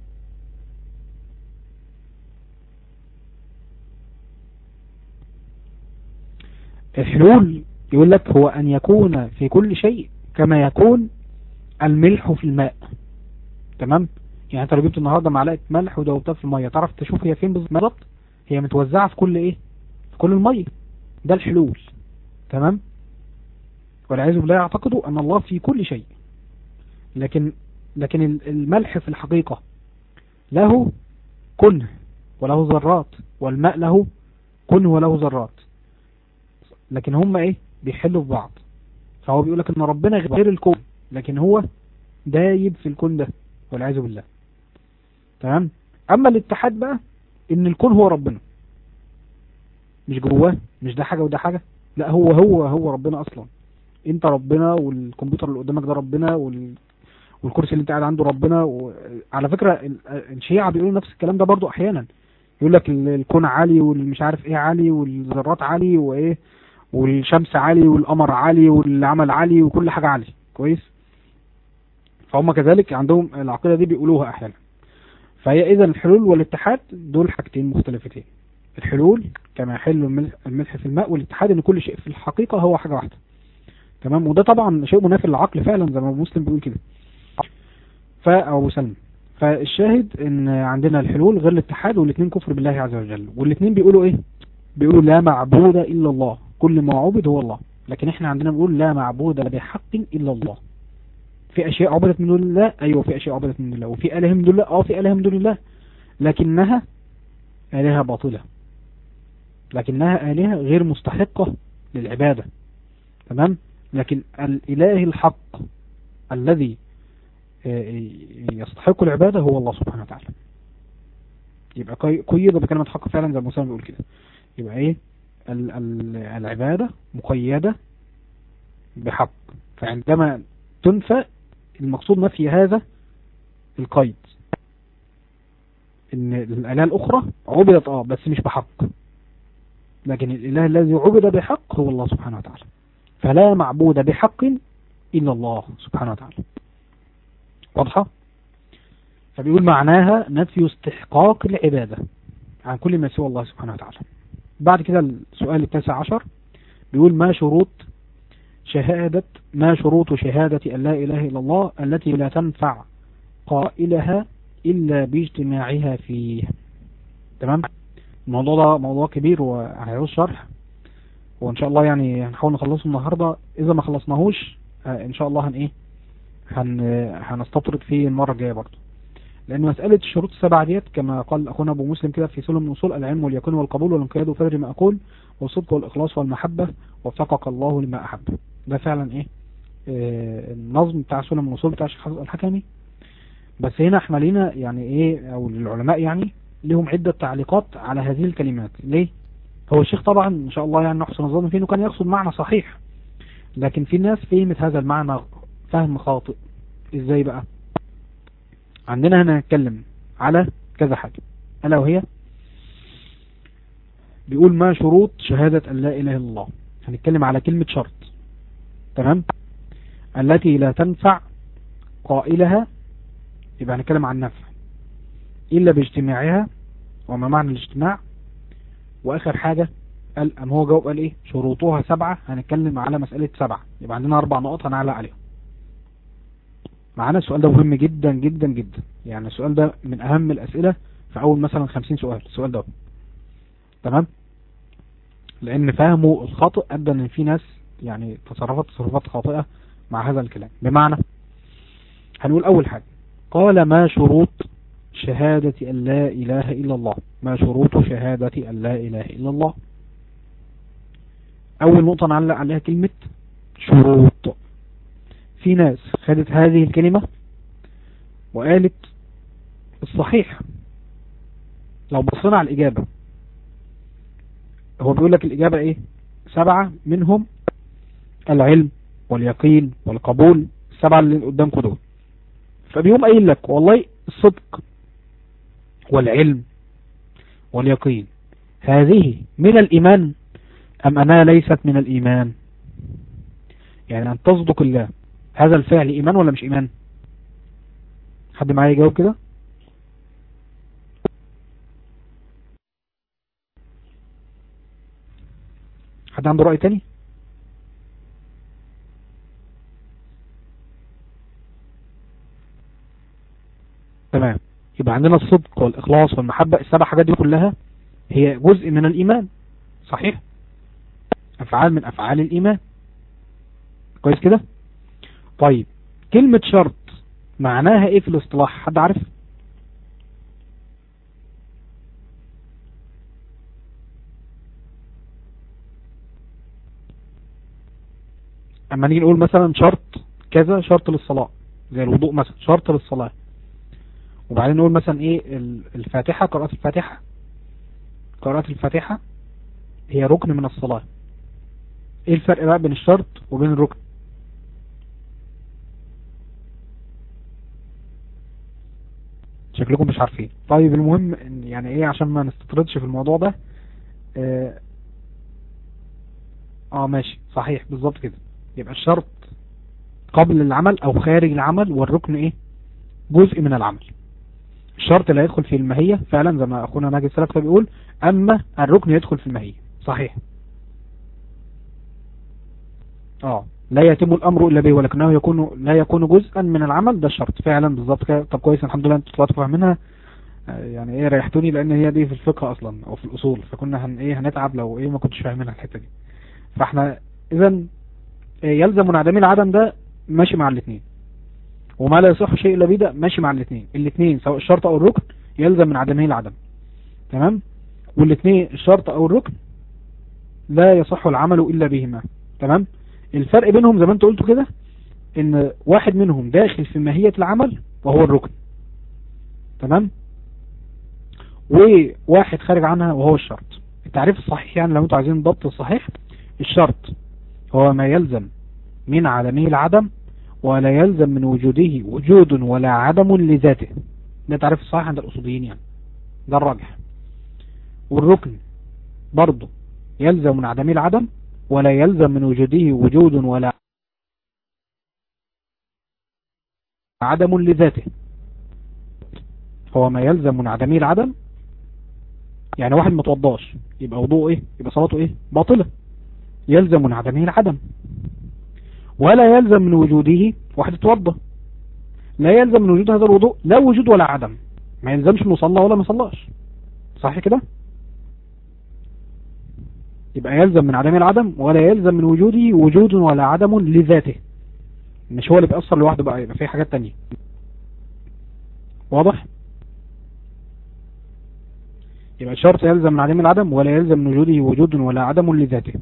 Speaker 1: الحلول يقول لك هو أن يكون في كل شيء كما يكون الملح في الماء تمام يعني انت لو جبت النهاردة معلقة ملح ودوبتها في المية تعرف تشوف هي فين بالظبط هي متوزعة في كل ايه في كل المية ده الحلول تمام والعياذ بالله يعتقدوا ان الله في كل شيء لكن لكن الملح في الحقيقة له كنه وله ذرات والماء له كنه وله ذرات لكن هم ايه بيحلوا في بعض فهو بيقول لك ان ربنا غير الكون لكن هو دايب في الكون ده والعياذ بالله تمام اما الاتحاد بقى ان الكون هو ربنا مش جواه مش ده حاجة وده حاجة لا هو هو هو ربنا اصلا انت ربنا والكمبيوتر اللي قدامك ده ربنا وال... والكرسي اللي انت قاعد عنده ربنا وعلى فكرة الشيعة بيقولوا نفس الكلام ده برضو احيانا يقول لك الكون عالي والمش عارف ايه عالي والذرات عالي وايه والشمس عالي والقمر عالي والعمل عالي وكل حاجة عالي كويس فهم كذلك عندهم العقيدة دي بيقولوها احيانا فهي اذا الحلول والاتحاد دول حاجتين مختلفتين الحلول كما يحل الملح في الماء والاتحاد ان كل شيء في الحقيقة هو حاجة واحدة تمام وده طبعا شيء منافي للعقل فعلا زي ما مسلم بيقول كده فأبو سلم فالشاهد ان عندنا الحلول غير الاتحاد والاثنين كفر بالله عز وجل والاثنين بيقولوا ايه بيقولوا لا معبود الا الله كل ما عبد هو الله لكن احنا عندنا بنقول لا معبود بحق الا الله في اشياء عبدت من دون الله ايوه في اشياء عبدت من دون الله وفي اله من دون الله اه في اله من دون الله لكنها الهه باطله لكنها الهه غير مستحقه للعباده تمام لكن الاله الحق الذي يستحق العبادة هو الله سبحانه وتعالى يبقى قيد بكلمة حق فعلا زي ما مسلم بيقول كده يبقى ايه ال ال العبادة مقيدة بحق فعندما تنفى المقصود نفي هذا القيد ان الآلهة الأخرى عبدت اه بس مش بحق لكن الإله الذي عبد بحق هو الله سبحانه وتعالى فلا معبود بحق إلا الله سبحانه وتعالى واضحة فبيقول معناها نفي استحقاق العبادة عن كل ما سوى الله سبحانه وتعالى بعد كده السؤال التاسع عشر بيقول ما شروط شهادة ما شروط شهادة أن لا إله إلا الله التي لا تنفع قائلها إلا باجتماعها فيه تمام الموضوع ده موضوع كبير وهيعوز شرح وإن شاء الله يعني هنحاول نخلصه النهاردة إذا ما خلصناهوش إن شاء الله هن إيه هن هنستطرد فيه المرة الجاية برضه لأن مسألة الشروط السبعة ديت كما قال أخونا أبو مسلم كده في سلم من أصول العلم واليقين والقبول والانقياد وفرج ما أقول والصدق والإخلاص والمحبة وفقك الله لما أحب ده فعلا إيه آه النظم بتاع سلم من أصول بتاع الشيخ الحكمي بس هنا احنا لينا يعني إيه أو العلماء يعني لهم عدة تعليقات على هذه الكلمات ليه هو الشيخ طبعا إن شاء الله يعني نحسن الظن فيه إنه كان يقصد معنى صحيح لكن في ناس فهمت هذا المعنى فهم خاطئ ازاي بقى عندنا هنا نتكلم على كذا حاجة ألا وهي بيقول ما شروط شهادة أن لا إله إلا الله هنتكلم على كلمة شرط تمام التي لا تنفع قائلها يبقى هنتكلم عن نفع إلا باجتماعها وما معنى الاجتماع وآخر حاجة قال أم هو جاوب قال إيه شروطها سبعة هنتكلم على مسألة سبعة يبقى عندنا أربع نقط هنعلق عليهم معانا السؤال ده مهم جدا جدا جدا يعني السؤال ده من أهم الأسئلة في أول مثلا خمسين سؤال السؤال ده تمام لأن فهمه الخاطئ أدى أن في ناس يعني تصرفت تصرفات خاطئة مع هذا الكلام بمعنى هنقول أول حاجة قال ما شروط شهادة أن لا إله إلا الله ما شروط شهادة أن لا إله إلا الله أول نقطة نعلق عليها كلمة شروط في ناس خدت هذه الكلمة وقالت الصحيح لو بصينا على الإجابة هو بيقول لك الإجابة إيه سبعة منهم العلم واليقين والقبول السبعة اللي قدامكم دول فبيقوم قايل لك والله الصدق والعلم واليقين هذه من الإيمان أم أنها ليست من الإيمان يعني أن تصدق الله هذا الفعل إيمان ولا مش إيمان حد معايا يجاوب كده حد عنده رأي تاني تمام يبقى عندنا الصدق والإخلاص والمحبة السبع حاجات دي كلها هي جزء من الإيمان صحيح أفعال من أفعال الإيمان كويس كده طيب كلمة شرط معناها ايه في الاصطلاح حد عارف اما نيجي نقول مثلا شرط كذا شرط للصلاة زي الوضوء مثلا شرط للصلاة وبعدين نقول مثلا ايه الفاتحة قراءة الفاتحة قراءة الفاتحة هي ركن من الصلاة ايه الفرق بقى بين الشرط وبين الركن شكلكم مش عارفين طيب المهم يعني ايه عشان ما نستطردش في الموضوع ده اه, آه ماشي صحيح بالظبط كده يبقى الشرط قبل العمل او خارج العمل والركن ايه جزء من العمل الشرط اللي يدخل في المهية فعلا زي ما اخونا ناجي السلف بيقول اما الركن يدخل في المهية صحيح اه لا يتم الامر الا به ولكنه يكون لا يكون جزءا من العمل ده الشرط فعلا بالظبط كده طب كويس الحمد لله انتوا طلعتوا فاهمينها يعني ايه ريحتوني لان هي دي في الفقه اصلا او في الاصول فكنا هن ايه هنتعب لو ايه ما كنتش فاهمينها الحته دي فاحنا اذا يلزم منعدمي العدم ده ماشي مع الاثنين وما لا يصح شيء الا بده ماشي مع الاثنين الاثنين سواء الشرط او الركن يلزم من عدمه العدم تمام والاثنين الشرط او الركن لا يصح العمل الا بهما تمام الفرق بينهم زي ما انت قلتوا كده ان واحد منهم داخل في ماهية العمل وهو الركن تمام وواحد خارج عنها وهو الشرط التعريف الصحيح يعني لو انتوا عايزين الضبط الصحيح الشرط هو ما يلزم من عدمه العدم ولا يلزم من وجوده وجود ولا عدم لذاته ده تعريف الصحيح عند الأصوليين يعني ده الراجح والركن برضه يلزم من عدمه العدم ولا يلزم من وجوده وجود ولا عدم لذاته هو ما يلزم من عدمه العدم يعني واحد متوضاش يبقى وضوء ايه يبقى صلاته ايه باطلة يلزم من عدمه العدم ولا يلزم من وجوده واحد اتوضى لا يلزم من وجود هذا الوضوء لا وجود ولا عدم ما يلزمش انه صلى ولا ما صلاش صح كده يبقى يلزم من عدم العدم ولا يلزم من وجوده وجود ولا عدم لذاته مش هو اللي بيأثر لوحده بقى يبقى في حاجات تانية واضح يبقى الشرط يلزم من عدم العدم ولا يلزم من وجوده وجود ولا عدم لذاته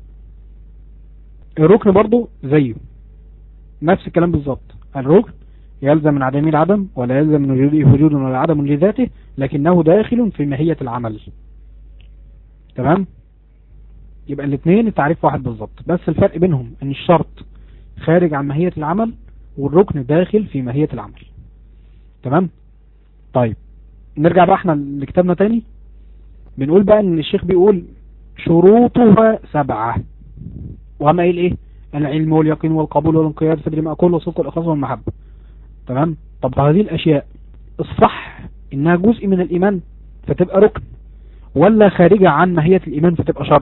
Speaker 1: الركن برضو زيه نفس الكلام بالظبط الركن يلزم من عدم العدم ولا يلزم من وجوده وجود ولا عدم لذاته لكنه داخل في ماهية العمل تمام يبقى الاثنين التعريف واحد بالظبط بس الفرق بينهم ان الشرط خارج عن ماهية العمل والركن داخل في ماهية العمل تمام طيب نرجع بقى احنا لكتابنا تاني بنقول بقى ان الشيخ بيقول شروطها سبعة وهم قايل ايه العلم واليقين والقبول والانقياد صدر مأكول والصدق والاخلاص والمحبة تمام طب هذه الاشياء الصح انها جزء من الايمان فتبقى ركن ولا خارجة عن ماهية الايمان فتبقى شرط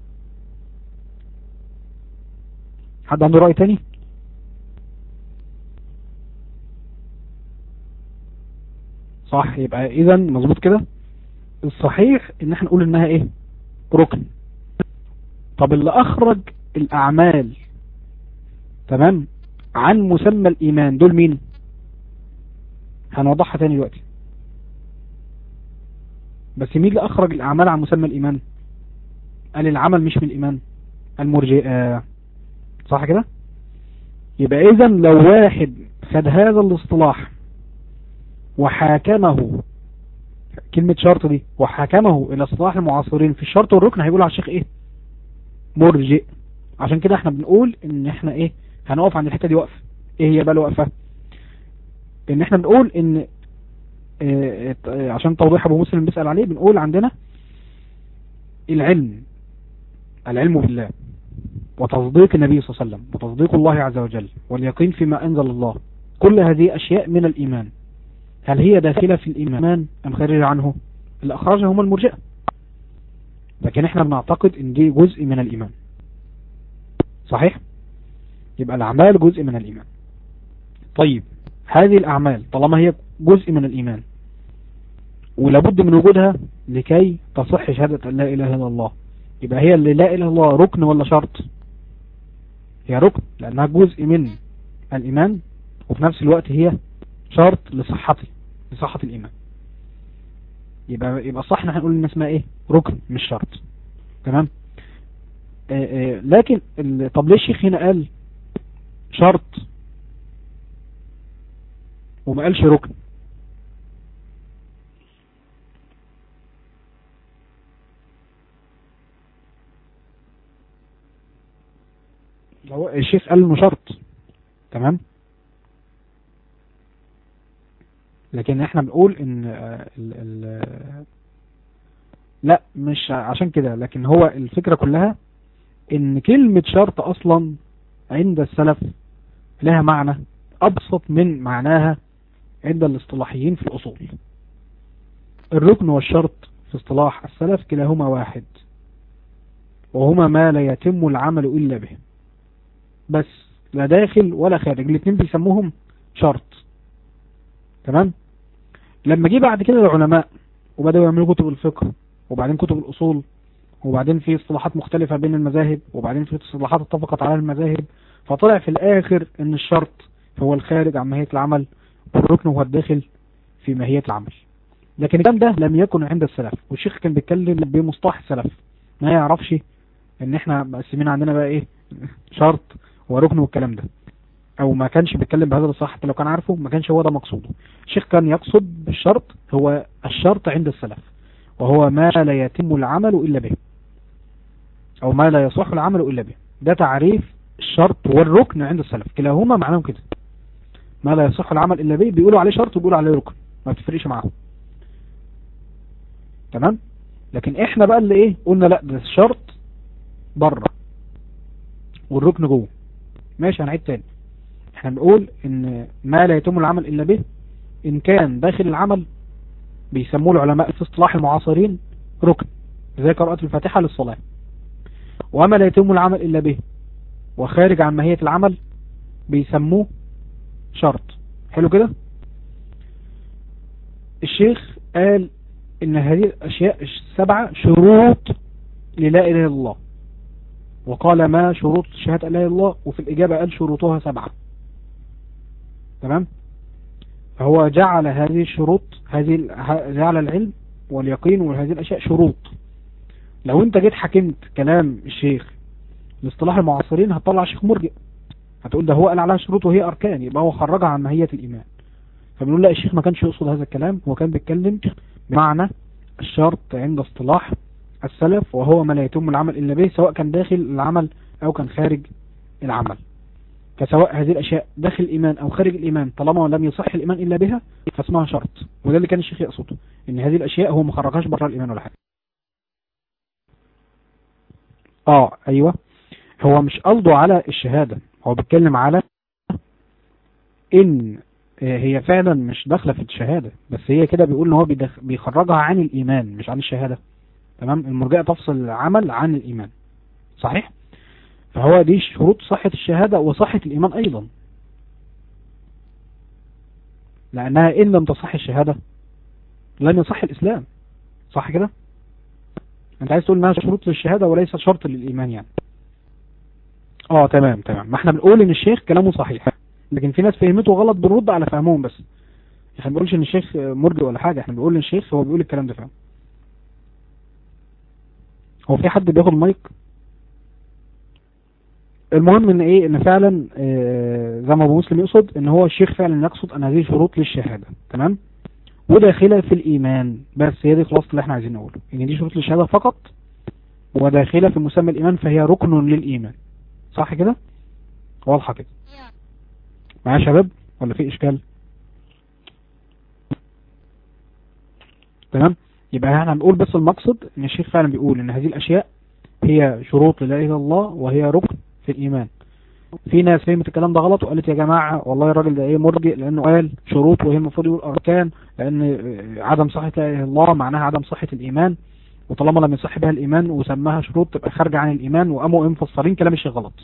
Speaker 1: حد عنده رأي تاني صح يبقى اذا مظبوط كده الصحيح ان احنا نقول انها ايه ركن طب اللي اخرج الاعمال تمام عن مسمى الايمان دول مين هنوضحها تاني دلوقتي بس مين اللي اخرج الاعمال عن مسمى الايمان قال العمل مش من الايمان المرجئة صح كده يبقى اذا لو واحد خد هذا الاصطلاح وحاكمه كلمة شرط دي وحاكمه الى اصطلاح المعاصرين في الشرط والركن هيقول على الشيخ ايه مرجئ عشان كده احنا بنقول ان احنا ايه هنقف عند الحتة دي وقفة ايه هي بقى الوقفة ان احنا بنقول ان اه اه عشان توضيح ابو مسلم بيسأل عليه بنقول عندنا العلم العلم بالله وتصديق النبي صلى الله عليه وسلم وتصديق الله عز وجل واليقين فيما أنزل الله كل هذه أشياء من الإيمان هل هي داخلة في الإيمان أم خارجة عنه اللي أخرجها هم المرجئة لكن احنا بنعتقد ان دي جزء من الإيمان صحيح يبقى الأعمال جزء من الإيمان طيب هذه الأعمال طالما هي جزء من الإيمان ولابد من وجودها لكي تصح شهادة أن لا إله إلا الله يبقى هي اللي لا إله إلا الله ركن ولا شرط هي ركن لأنها جزء من الإيمان وفي نفس الوقت هي شرط لصحته لصحة الإيمان يبقى يبقى صح نحن نقول ان اسمها ايه ركن مش شرط تمام آآ آآ لكن طب ليه الشيخ هنا قال شرط وما قالش ركن هو الشيخ قال انه شرط تمام لكن احنا بنقول ان ال ال لا مش عشان كده لكن هو الفكرة كلها ان كلمة شرط اصلا عند السلف لها معنى ابسط من معناها عند الاصطلاحيين في الاصول الركن والشرط في اصطلاح السلف كلاهما واحد وهما ما لا يتم العمل الا به بس لا داخل ولا خارج الاثنين بيسموهم شرط تمام لما جه بعد كده العلماء وبدأوا يعملوا كتب الفقه وبعدين كتب الأصول وبعدين في اصطلاحات مختلفة بين المذاهب وبعدين في اصطلاحات اتفقت على المذاهب فطلع في الآخر ان الشرط هو الخارج عن ماهية العمل والركن هو الداخل في ماهية العمل لكن الكلام ده لم يكن عند السلف والشيخ كان بيتكلم بمصطلح السلف ما يعرفش ان احنا مقسمين عندنا بقى ايه شرط وركن والكلام ده او ما كانش بيتكلم بهذا الصح حتى لو كان عارفه ما كانش هو ده مقصوده الشيخ كان يقصد بالشرط هو الشرط عند السلف وهو ما لا يتم العمل الا به او ما لا يصح العمل الا به ده تعريف الشرط والركن عند السلف كلاهما معناهم كده ما لا يصح العمل الا به بيقولوا عليه شرط وبيقولوا عليه ركن ما بتفرقش معاهم تمام لكن احنا بقى اللي ايه قلنا لا ده الشرط بره والركن جوه ماشي هنعيد تاني احنا بنقول ان ما لا يتم العمل الا به ان كان داخل العمل بيسموه العلماء في اصطلاح المعاصرين ركن زي قراءة الفاتحة للصلاة وما لا يتم العمل الا به وخارج عن ماهية العمل بيسموه شرط حلو كده الشيخ قال ان هذه الاشياء السبعة شروط للا اله الا الله وقال ما شروط شهادة لا اله الا الله وفي الاجابة قال شروطها سبعة تمام فهو جعل هذه الشروط هذه جعل العلم واليقين وهذه الاشياء شروط لو انت جيت حكمت كلام الشيخ لاصطلاح المعاصرين هتطلع شيخ مرجئ هتقول ده هو قال عليها شروط وهي اركان يبقى هو خرجها عن ماهية الايمان فبنقول لا الشيخ ما كانش يقصد هذا الكلام هو كان بيتكلم بمعنى الشرط عند اصطلاح السلف وهو ما لا يتم العمل الا به سواء كان داخل العمل او كان خارج العمل فسواء هذه الاشياء داخل الايمان او خارج الايمان طالما لم يصح الايمان الا بها فاسمها شرط وده اللي كان الشيخ يقصده ان هذه الاشياء هو ما خرجهاش بره الايمان ولا حاجه اه ايوه هو مش قصده على الشهادة هو بيتكلم على ان هي فعلا مش داخله في الشهادة بس هي كده بيقول ان هو بيخرجها عن الايمان مش عن الشهادة تمام المرجئة تفصل العمل عن الايمان صحيح فهو دي شروط صحة الشهادة وصحة الايمان ايضا لانها ان لم تصح الشهادة لم يصح الاسلام صح كده انت عايز تقول انها شروط للشهادة وليس شرط للايمان يعني اه تمام تمام ما احنا بنقول ان الشيخ كلامه صحيح لكن في ناس فهمته غلط بنرد على فهمهم بس احنا ما بنقولش ان الشيخ مرجئ ولا حاجة احنا بنقول ان الشيخ هو بيقول الكلام ده فعلا هو في حد بياخد المايك المهم ان ايه ان فعلا اه زي ما ابو مسلم يقصد ان هو الشيخ فعلا يقصد ان هذه شروط للشهادة تمام وداخلة في الايمان بس هي دي خلاصة اللي احنا عايزين نقوله ان دي شروط للشهادة فقط وداخلة في مسمى الايمان فهي ركن للايمان صح كده واضحة كده معايا شباب ولا في اشكال تمام يبقى احنا هنقول بس المقصد ان الشيخ فعلا بيقول ان هذه الاشياء هي شروط لا اله الا الله وهي ركن في الايمان في ناس فهمت الكلام ده غلط وقالت يا جماعة والله الراجل ده ايه مرجئ لانه قال شروط وهي المفروض يقول اركان لان عدم صحة لا اله الا الله معناها عدم صحة الايمان وطالما لم يصح بها الايمان وسماها شروط تبقى خارجة عن الايمان وقاموا مفسرين كلام الشيخ غلط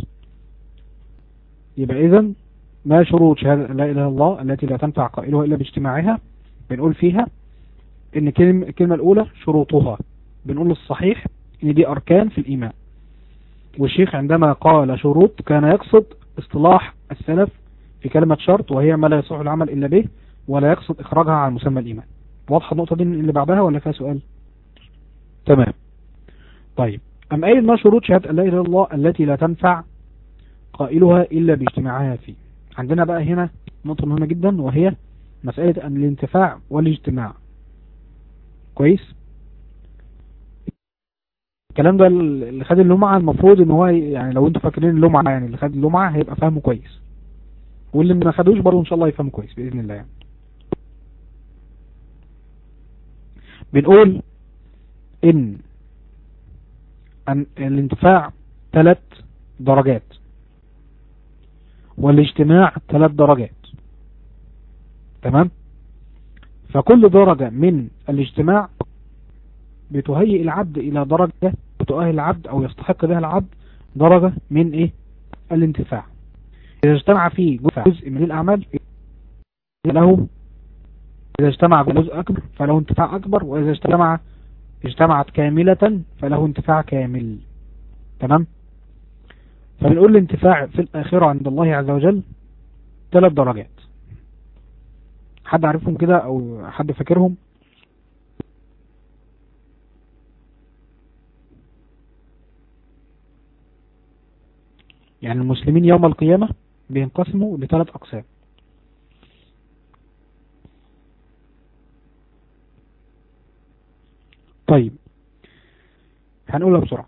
Speaker 1: يبقى اذا ما شروط شهادة لا اله الا الله التي لا تنفع قائلها الا باجتماعها بنقول فيها ان كلمة الكلمة الاولى شروطها بنقول الصحيح ان دي اركان في الايمان والشيخ عندما قال شروط كان يقصد اصطلاح السلف في كلمة شرط وهي ما لا يصح العمل الا به ولا يقصد اخراجها عن مسمى الايمان واضحة النقطة دي اللي بعدها ولا فيها سؤال تمام طيب ام اي ما شروط شهادة لا اله الا الله التي لا تنفع قائلها الا باجتماعها فيه عندنا بقى هنا نقطة مهمة جدا وهي مسألة ان الانتفاع والاجتماع كويس الكلام ده اللي خد اللمعة المفروض ان هو يعني لو انتوا فاكرين اللمعة يعني اللي خد اللمعة هيبقى فاهمه كويس واللي ما خدوش برضه ان شاء الله يفهمه كويس بإذن الله يعني بنقول ان أن الانتفاع ثلاث درجات والاجتماع ثلاث درجات تمام فكل درجة من الاجتماع بتهيئ العبد الى درجة بتؤهل العبد او يستحق بها العبد درجة من ايه الانتفاع اذا اجتمع فيه جزء من الاعمال له اذا اجتمع جزء اكبر فله انتفاع اكبر واذا اجتمع اجتمعت كاملة فله انتفاع كامل تمام فبنقول الانتفاع في الاخرة عند الله عز وجل ثلاث درجات حد عارفهم كده او حد فاكرهم يعني المسلمين يوم القيامة بينقسموا لثلاث أقسام طيب هنقولها بسرعة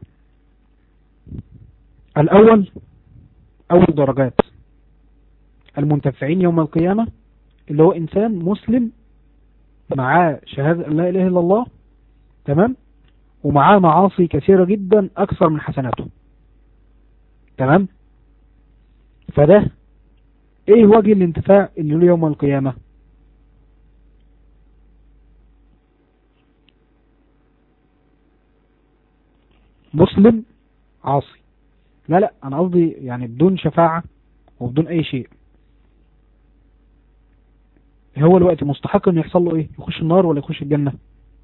Speaker 1: الأول أول درجات المنتفعين يوم القيامة اللي هو إنسان مسلم معاه شهادة لا إله إلا الله تمام ومعاه معاصي كثيرة جدا أكثر من حسناته تمام فده ايه وجه الانتفاع اللي له يوم القيامة مسلم عاصي لا لا انا قصدي يعني بدون شفاعة وبدون اي شيء هو الوقت مستحق ان يحصل له ايه يخش النار ولا يخش الجنة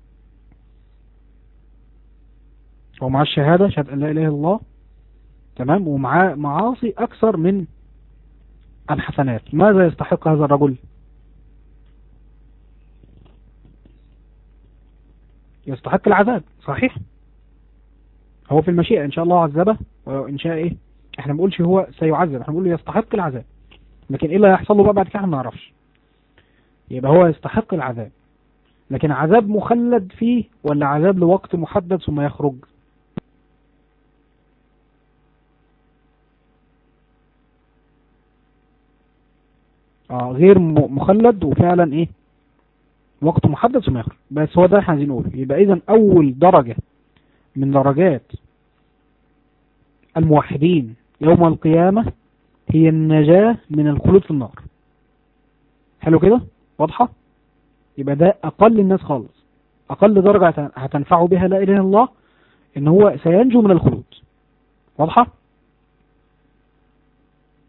Speaker 1: هو معاه الشهادة شهادة لا اله الا الله تمام ومعاه معاصي اكثر من الحسنات ماذا يستحق هذا الرجل يستحق العذاب صحيح هو في المشيئة ان شاء الله عذبه وان شاء ايه احنا ما بنقولش هو سيعذب احنا بنقول يستحق العذاب لكن ايه اللي هيحصل له بقى بعد كده ما نعرفش يبقى هو يستحق العذاب لكن عذاب مخلد فيه ولا عذاب لوقت محدد ثم يخرج آه غير مخلد وفعلا ايه وقت محدد ثم يخرج بس هو ده احنا عايزين نقوله يبقى اذا اول درجة من درجات الموحدين يوم القيامة هي النجاة من الخلود في النار حلو كده واضحة يبقى ده اقل الناس خالص اقل درجة هتنفعه بها لا اله الا الله ان هو سينجو من الخلود واضحة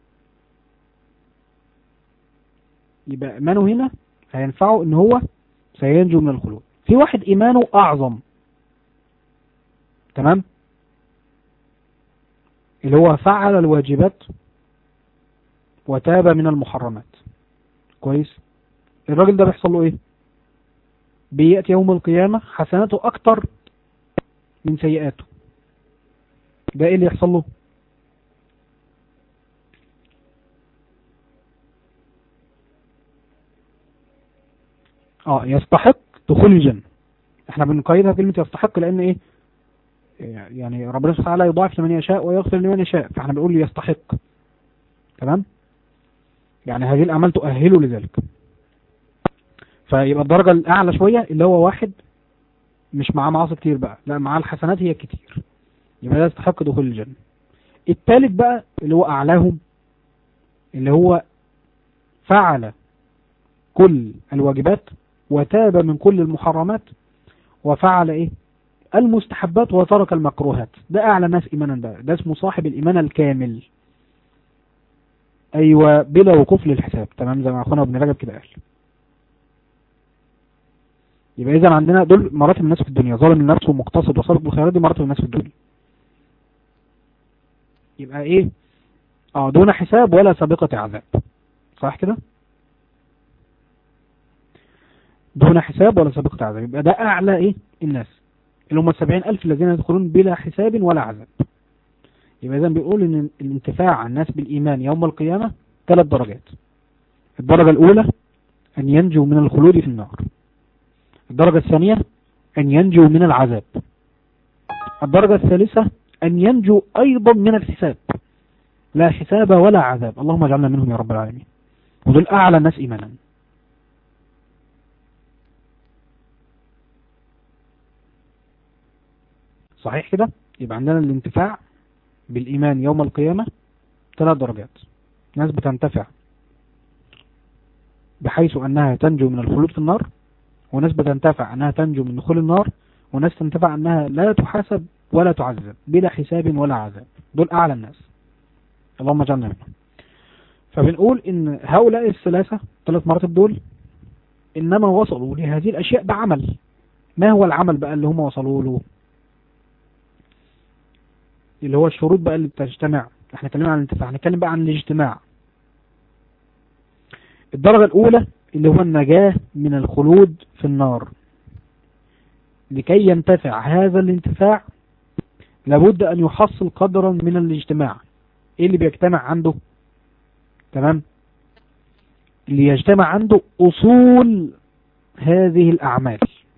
Speaker 1: يبقى ايمانه هنا هينفعه ان هو سينجو من الخلود في واحد إيمانه أعظم تمام اللي هو فعل الواجبات وتاب من المحرمات كويس الراجل ده بيحصل له ايه بيأتي يوم القيامة حسناته اكتر من سيئاته ده ايه اللي يحصل له اه يستحق دخول الجنة احنا بنقيدها كلمة يستحق لان ايه يعني ربنا سبحانه وتعالى يضاعف لمن يشاء ويغفر لمن يشاء فاحنا بنقول يستحق تمام يعني هذه الأعمال تؤهله لذلك فيبقى الدرجة الأعلى شوية اللي هو واحد مش معاه معاصي كتير بقى لا معاه الحسنات هي كتير يبقى ده يستحق دخول الجنة التالت بقى اللي هو أعلاهم اللي هو فعل كل الواجبات وتاب من كل المحرمات وفعل ايه المستحبات وترك المكروهات ده اعلى ناس ايمانا ده ده اسمه صاحب الايمان الكامل ايوه بلا وقوف للحساب تمام زي ما اخونا ابن رجب كده قال يبقى اذا عندنا دول مراتب الناس في الدنيا ظالم النفس ومقتصد وسابق بالخيرات دي مراتب الناس في الدنيا يبقى ايه اه دون حساب ولا سابقة عذاب صح كده دون حساب ولا سابقة عذاب يبقى ده اعلى ايه الناس اللي هم السبعين الف الذين يدخلون بلا حساب ولا عذاب يبقى اذا بيقول ان الانتفاع الناس بالايمان يوم القيامة ثلاث درجات الدرجة الاولى ان ينجو من الخلود في النار الدرجة الثانية ان ينجو من العذاب الدرجة الثالثة ان ينجو ايضا من الحساب لا حساب ولا عذاب اللهم اجعلنا منهم يا رب العالمين ودول اعلى الناس ايمانا صحيح كده يبقى عندنا الانتفاع بالإيمان يوم القيامة ثلاث درجات ناس بتنتفع بحيث أنها تنجو من الخلود في النار وناس بتنتفع أنها تنجو من دخول النار وناس تنتفع أنها لا تحاسب ولا تعذب بلا حساب ولا عذاب دول أعلى الناس اللهم اجعلنا منهم فبنقول إن هؤلاء الثلاثة ثلاث مراتب دول إنما وصلوا لهذه الأشياء بعمل ما هو العمل بقى اللي هم وصلوا له اللي هو الشروط بقى اللي بتجتمع احنا اتكلمنا عن الانتفاع هنتكلم بقى عن الاجتماع الدرجة الأولى اللي هو النجاة من الخلود في النار لكي ينتفع هذا الانتفاع لابد أن يحصل قدرا من الاجتماع ايه اللي بيجتمع عنده تمام اللي يجتمع عنده أصول هذه الأعمال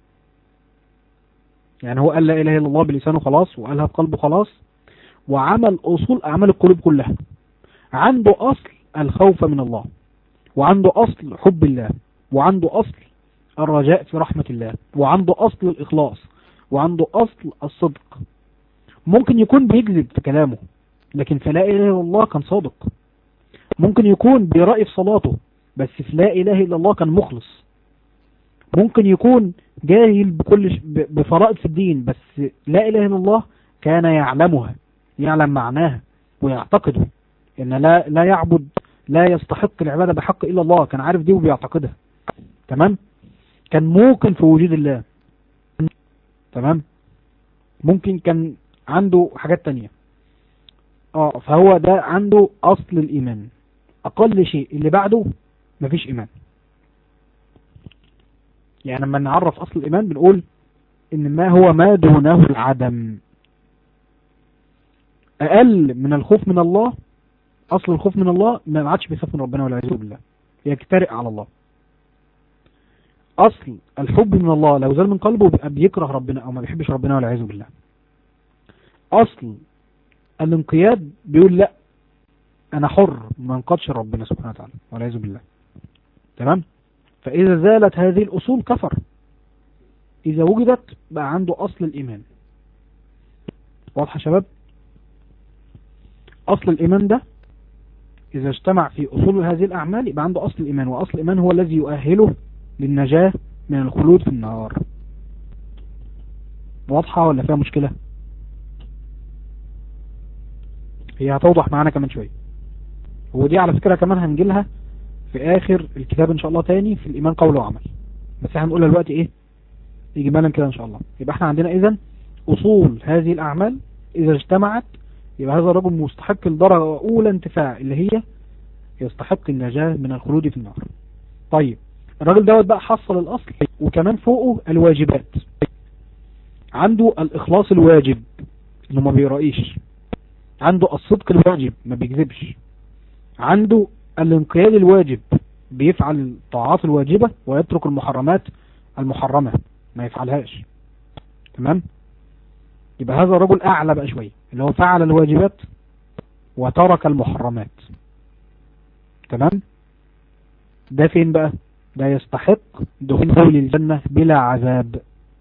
Speaker 1: يعني هو قال لا إله إلا الله بلسانه خلاص وقالها بقلبه خلاص وعمل أصول أعمال القلوب كلها عنده أصل الخوف من الله وعنده أصل حب الله وعنده أصل الرجاء في رحمة الله وعنده أصل الإخلاص وعنده أصل الصدق ممكن يكون بيكذب في كلامه لكن في لا إله إلا الله كان صادق ممكن يكون بيرأي في صلاته بس في لا إله إلا الله كان مخلص ممكن يكون جاهل بكل بفرائض في الدين بس لا إله إلا الله كان يعلمها يعلم معناها ويعتقده ان لا لا يعبد لا يستحق العبادة بحق الا الله كان عارف دي وبيعتقدها تمام كان موقن في وجود الله تمام ممكن كان عنده حاجات تانية اه فهو ده عنده اصل الايمان اقل شيء اللي بعده مفيش ايمان يعني لما نعرف اصل الايمان بنقول ان ما هو ما دونه العدم اقل من الخوف من الله اصل الخوف من الله ما عادش بيخاف من ربنا ولا يعوذ بالله يجترئ على الله اصل الحب من الله لو زال من قلبه بيبقى بيكره ربنا او ما بيحبش ربنا ولا يعوذ بالله اصل الانقياد بيقول لا انا حر ما انقادش ربنا سبحانه وتعالى ولا يعوذ بالله تمام فاذا زالت هذه الاصول كفر اذا وجدت بقى عنده اصل الايمان واضح يا شباب أصل الإيمان ده إذا اجتمع في أصول هذه الأعمال يبقى عنده أصل الإيمان وأصل الإيمان هو الذي يؤهله للنجاة من الخلود في النار واضحة ولا فيها مشكلة هي هتوضح معانا كمان شوية ودي على فكرة كمان هنجيلها في آخر الكتاب إن شاء الله تاني في الإيمان قول وعمل بس احنا هنقولها دلوقتي ايه اجمالا كده ان شاء الله يبقى احنا عندنا اذا اصول هذه الاعمال اذا اجتمعت يبقى هذا الرجل مستحق الدرجة اولى انتفاع اللي هي يستحق النجاة من الخلود في النار طيب الراجل دوت بقى حصل الاصل وكمان فوقه الواجبات عنده الاخلاص الواجب انه ما بيرائيش عنده الصدق الواجب ما بيكذبش عنده الانقياد الواجب بيفعل الطاعات الواجبة ويترك المحرمات المحرمة ما يفعلهاش تمام يبقى هذا الرجل اعلى بقى شوية اللي هو فعل الواجبات وترك المحرمات تمام ده فين بقى ده يستحق دخول الجنة بلا عذاب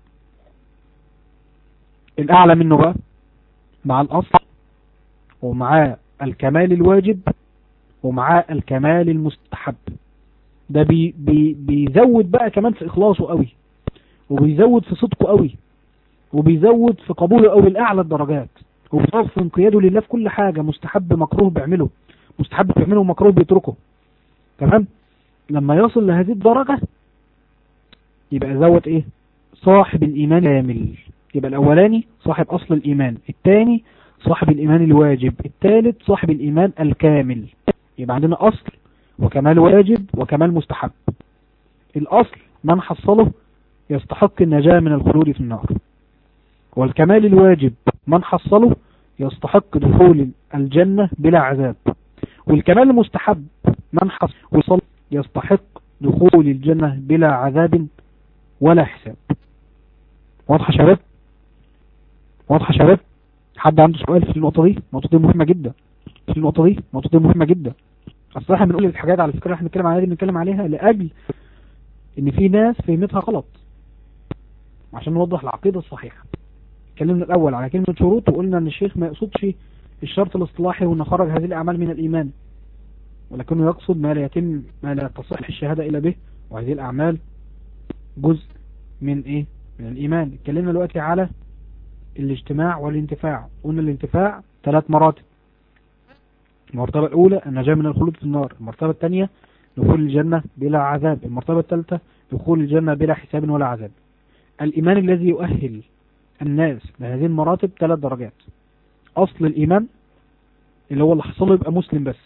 Speaker 1: الاعلى منه بقى مع الاصل ومعاه الكمال الواجب ومعاه الكمال المستحب ده بي بي بيزود بقى كمان في اخلاصه قوي وبيزود في صدقه قوي وبيزود في قبوله قوي الاعلى الدرجات وبيزود في انقياده لله في كل حاجة مستحب مكروه بيعمله مستحب بيعمله ومكروه بيتركه تمام لما يصل لهذه الدرجة يبقى زود ايه صاحب الايمان كامل يبقى الاولاني صاحب اصل الايمان الثاني صاحب الايمان الواجب الثالث صاحب الايمان الكامل يبقى عندنا اصل وكمال واجب وكمال مستحب الاصل من حصله يستحق النجاة من الخلود في النار والكمال الواجب من حصله يستحق دخول الجنة بلا عذاب والكمال المستحب من حصل يستحق دخول الجنة بلا عذاب ولا حساب واضحة شباب واضحة شباب حد عنده سؤال في النقطة دي النقطة دي مهمة جدا في النقطة دي النقطة دي مهمة جدا اصل احنا بنقول الحاجات على فكرة احنا بنتكلم عليها دي بنتكلم عليها لأجل ان في ناس فهمتها غلط عشان نوضح العقيدة الصحيحة اتكلمنا الاول على كلمة شروط وقلنا ان الشيخ ما يقصدش الشرط الاصطلاحي وان خرج هذه الاعمال من الايمان ولكنه يقصد ما لا يتم ما لا تصح الشهادة الا به وهذه الاعمال جزء من ايه من الايمان اتكلمنا دلوقتي على الاجتماع والانتفاع قلنا الانتفاع ثلاث مراتب المرتبة الاولى النجاة من الخلود في النار المرتبة الثانية دخول الجنة بلا عذاب المرتبة الثالثة دخول الجنة بلا حساب ولا عذاب الايمان الذي يؤهل الناس لهذه المراتب ثلاث درجات اصل الايمان اللي هو اللي حصله يبقى مسلم بس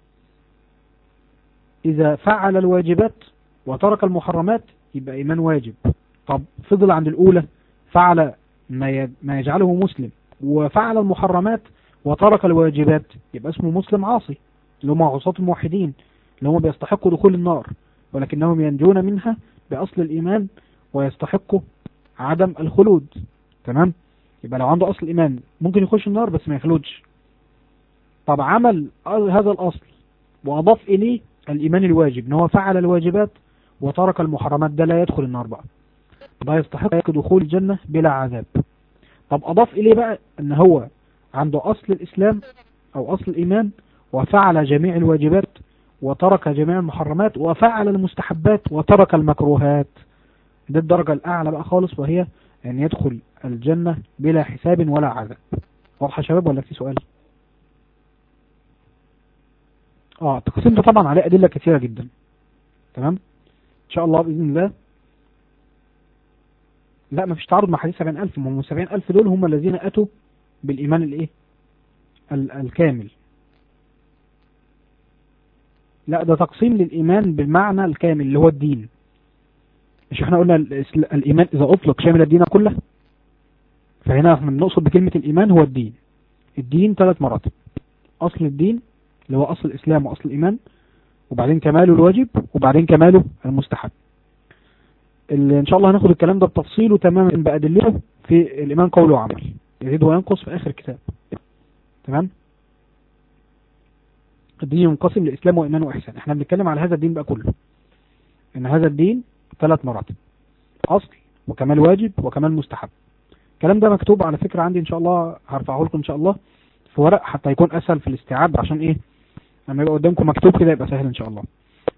Speaker 1: اذا فعل الواجبات وترك المحرمات يبقى ايمان واجب طب فضل عند الاولى فعل ما يجعله مسلم وفعل المحرمات وترك الواجبات يبقى اسمه مسلم عاصي اللي هم عصاة الموحدين اللي هم بيستحقوا دخول النار ولكنهم ينجون منها بأصل الإيمان ويستحقوا عدم الخلود تمام يبقى لو عنده أصل إيمان ممكن يخش النار بس ما يخلودش طب عمل هذا الأصل وأضاف إليه الإيمان الواجب إن هو فعل الواجبات وترك المحرمات ده لا يدخل النار بقى ده يستحق دخول الجنة بلا عذاب طب أضاف إليه بقى أن هو عنده أصل الإسلام أو أصل الإيمان وفعل جميع الواجبات وترك جميع المحرمات وفعل المستحبات وترك المكروهات ده الدرجة الأعلى بقى خالص وهي أن يدخل الجنة بلا حساب ولا عذاب واضحة شباب ولا في سؤال اه التقسيم ده طبعا عليه أدلة كثيرة جدا تمام إن شاء الله بإذن الله لا ما فيش تعارض مع حديث 70000 ما هم 70000 دول هم الذين أتوا بالإيمان الإيه الكامل لا ده تقسيم للإيمان بالمعنى الكامل اللي هو الدين مش احنا قلنا الإيمان إذا أطلق شامل الدين كله فهنا احنا بنقصد بكلمة الإيمان هو الدين الدين ثلاث مراتب أصل الدين اللي هو أصل الإسلام وأصل الإيمان وبعدين كماله الواجب وبعدين كماله المستحب اللي إن شاء الله هناخد الكلام ده بتفصيله تماما بأدلته في الإيمان قول وعمل يزيد وينقص في آخر الكتاب تمام الدين ينقسم لإسلام وإيمان وإحسان احنا بنتكلم على هذا الدين بقى كله إن هذا الدين ثلاث مراتب أصل وكمال واجب وكمال مستحب الكلام ده مكتوب على فكرة عندي إن شاء الله هرفعه لكم إن شاء الله في ورق حتى يكون أسهل في الاستيعاب عشان إيه لما يبقى قدامكم مكتوب كده يبقى سهل إن شاء الله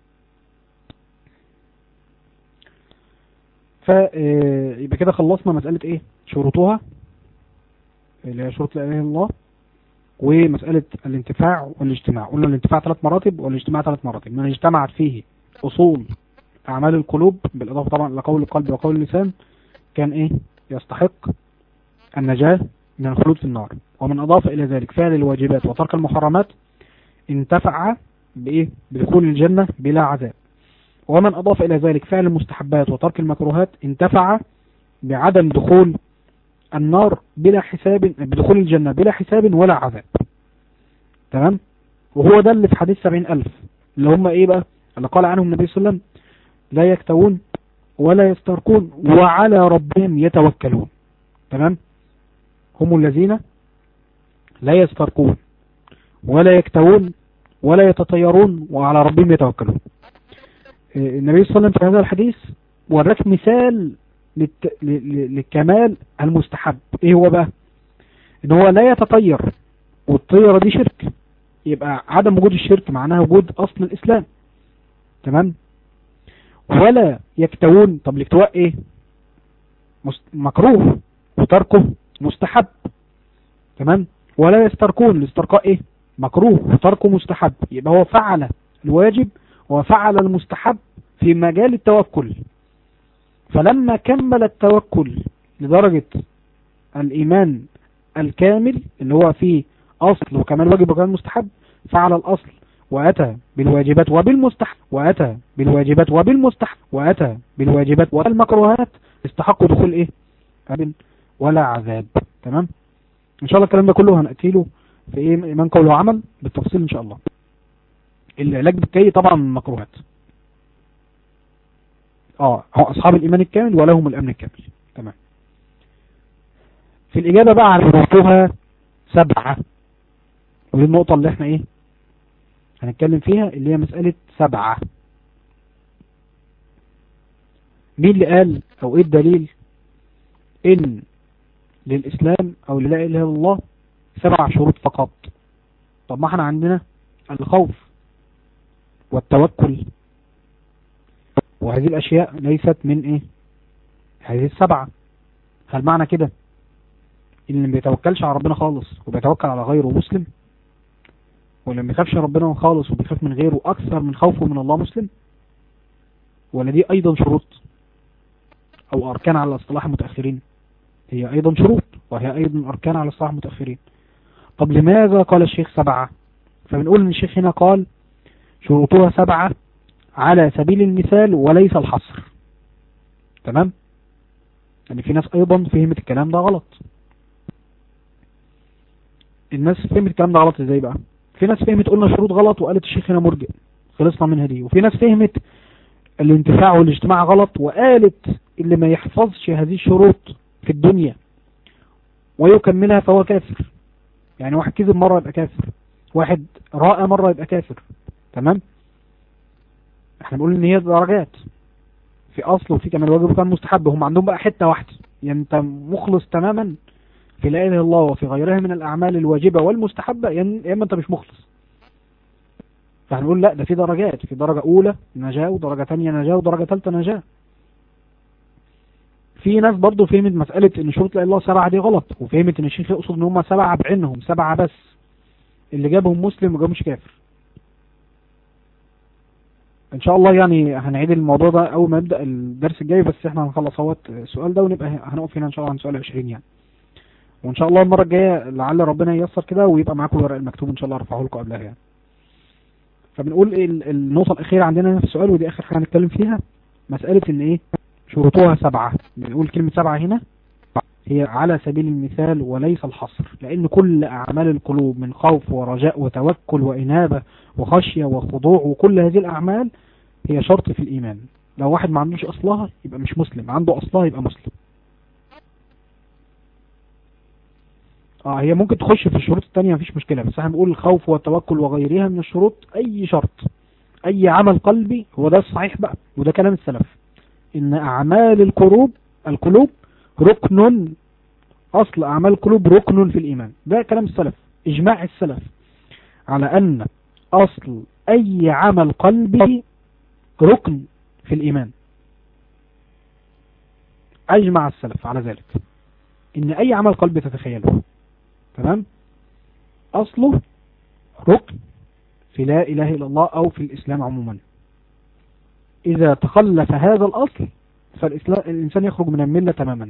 Speaker 1: فيبقى كده خلصنا مسألة إيه شروطها اللي هي شروط لا إله إلا الله ومسألة الانتفاع والاجتماع قلنا الانتفاع ثلاث مراتب والاجتماع ثلاث مراتب من اجتمعت فيه أصول أعمال القلوب بالإضافة طبعا إلى قول القلب وقول اللسان كان إيه يستحق النجاة من الخلود في النار ومن أضاف إلى ذلك فعل الواجبات وترك المحرمات انتفع بإيه بدخول الجنة بلا عذاب ومن أضاف إلى ذلك فعل المستحبات وترك المكروهات انتفع بعدم دخول النار بلا حساب بدخول الجنة بلا حساب ولا عذاب تمام وهو ده اللي في حديث سبعين ألف اللي هم إيه بقى اللي قال عنهم النبي صلى الله عليه وسلم لا يكتوون ولا يسترقون وعلى ربهم يتوكلون تمام هم الذين لا يسترقون ولا يكتوون ولا يتطيرون وعلى ربهم يتوكلون النبي صلى الله عليه وسلم في هذا الحديث وراك مثال للت... للكمال المستحب ايه هو بقى ان هو لا يتطير والطيرة دي شرك يبقى عدم وجود الشرك معناها وجود اصل الاسلام تمام ولا يكتوون طب الاكتواء ايه مست... مكروه وتركه مستحب تمام ولا يستركون الاسترقاء ايه مكروه وتركه مستحب يبقى هو فعل الواجب وفعل المستحب في مجال التوكل فلما كمل التوكل لدرجة الإيمان الكامل اللي هو فيه أصل وكمان واجب وكمان مستحب فعل الأصل وأتى بالواجبات وبالمستحب وأتى بالواجبات وبالمستحب وأتى بالواجبات والمكروهات استحقوا دخول إيه قبل ولا عذاب تمام إن شاء الله الكلام ده كله هنأتيله في إيه إيمان قول وعمل بالتفصيل إن شاء الله العلاج بالكي طبعا مكروهات اه هو اصحاب الايمان الكامل ولهم الامن الكامل تمام في الاجابة بقى على شروطها سبعة ودي النقطة اللي احنا ايه هنتكلم فيها اللي هي مسألة سبعة مين اللي قال او ايه الدليل ان للاسلام او لا اله الا الله سبع شروط فقط طب ما احنا عندنا الخوف والتوكل وهذه الأشياء ليست من إيه هذه السبعة هل معنى كده إن اللي بيتوكلش على ربنا خالص وبيتوكل على غيره مسلم ولا ما بيخافش ربنا خالص وبيخاف من غيره أكثر من خوفه من الله مسلم ولا دي أيضا شروط أو أركان على اصطلاح المتأخرين هي أيضا شروط وهي أيضا أركان على اصطلاح المتأخرين طب لماذا قال الشيخ سبعة فبنقول ان الشيخ هنا قال شروطها سبعة على سبيل المثال وليس الحصر تمام يعني في ناس ايضا فهمت الكلام ده غلط الناس فهمت الكلام ده غلط ازاي بقى في ناس فهمت قلنا شروط غلط وقالت الشيخ هنا مرجئ خلصنا منها دي وفي ناس فهمت الانتفاع والاجتماع غلط وقالت اللي ما يحفظش هذه الشروط في الدنيا ويكملها فهو كافر يعني واحد كذب مرة يبقى كافر واحد راى مرة يبقى كافر تمام احنا بنقول ان هي درجات في اصل وفي كمان واجب وكان مستحب هم عندهم بقى حتة واحدة يعني انت مخلص تماما في لا اله الا الله وفي غيرها من الاعمال الواجبة والمستحبة يا اما انت مش مخلص فهنقول لا ده في درجات في درجة اولى نجاة ودرجة تانية نجاة ودرجة ثالثة نجاة في ناس برضو فهمت مسألة ان شروط لا الله سبعة دي غلط وفهمت ان الشيخ يقصد ان هم سبعة بعينهم سبعة بس اللي جابهم مسلم وجابهمش كافر ان شاء الله يعني هنعيد الموضوع ده اول ما نبدأ الدرس الجاي بس احنا هنخلص اهوت السؤال ده ونبقى هنقف هنا ان شاء الله عن سؤال 20 يعني وان شاء الله المرة الجاية لعل ربنا ييسر كده ويبقى معاكم الورق المكتوب ان شاء الله ارفعه لكم قبلها يعني فبنقول النقطة الأخيرة عندنا في السؤال ودي آخر حاجة هنتكلم فيها مسألة إن إيه شروطها سبعة بنقول كلمة سبعة هنا هي على سبيل المثال وليس الحصر لأن كل أعمال القلوب من خوف ورجاء وتوكل وإنابة وخشية وخضوع وكل هذه الأعمال هي شرط في الإيمان لو واحد ما عندوش أصلها يبقى مش مسلم عنده أصلها يبقى مسلم اه هي ممكن تخش في الشروط التانية مفيش مشكلة بس احنا بنقول الخوف والتوكل وغيرها من الشروط أي شرط أي عمل قلبي هو ده الصحيح بقى وده كلام السلف إن أعمال القلوب القلوب ركن أصل أعمال القلوب ركن في الإيمان ده كلام السلف إجماع السلف على أن أصل أي عمل قلبي ركن في الإيمان أجمع السلف على ذلك إن أي عمل قلبي تتخيله تمام أصله ركن في لا إله إلا الله أو في الإسلام عموما إذا تخلف هذا الأصل فالإنسان يخرج من الملة تماما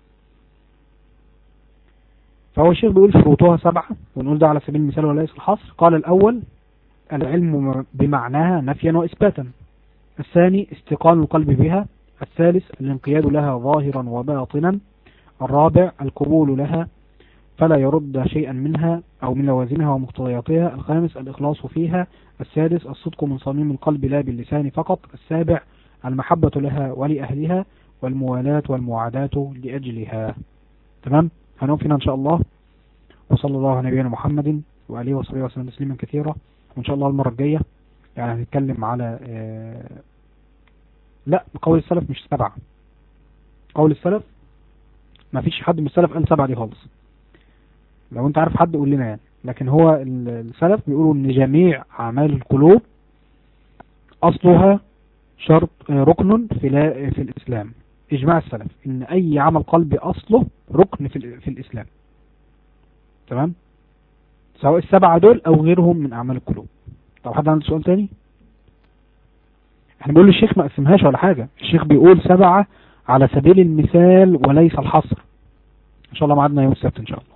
Speaker 1: فهو الشيخ بيقول شروطها سبعة ونقول ده على سبيل المثال وليس الحصر قال الأول العلم بمعناها نفيا وإثباتا الثاني استقال القلب بها الثالث الانقياد لها ظاهرا وباطنا الرابع القبول لها فلا يرد شيئا منها أو من لوازمها ومقتضياتها الخامس الإخلاص فيها السادس الصدق من صميم القلب لا باللسان فقط السابع المحبة لها ولأهلها والموالاة والمعاداة لأجلها تمام هنقف هنا إن شاء الله وصلى الله على نبينا محمد وعليه وصحبه وسلم تسليما كثيرا وإن شاء الله المرة الجاية يعني هنتكلم على آه لا قول السلف مش سبعة قول السلف ما فيش حد من السلف قال سبعة دي خالص لو انت عارف حد قول لنا يعني لكن هو السلف بيقولوا ان جميع اعمال القلوب اصلها شرط ركن في, لا في الاسلام اجماع السلف ان اي عمل قلبي اصله ركن في, في الاسلام تمام سواء السبعة دول او غيرهم من اعمال القلوب طب حد عنده سؤال تاني احنا بنقول الشيخ ما قسمهاش ولا حاجة الشيخ بيقول سبعة على سبيل المثال وليس الحصر ان شاء الله معادنا يوم السبت ان شاء الله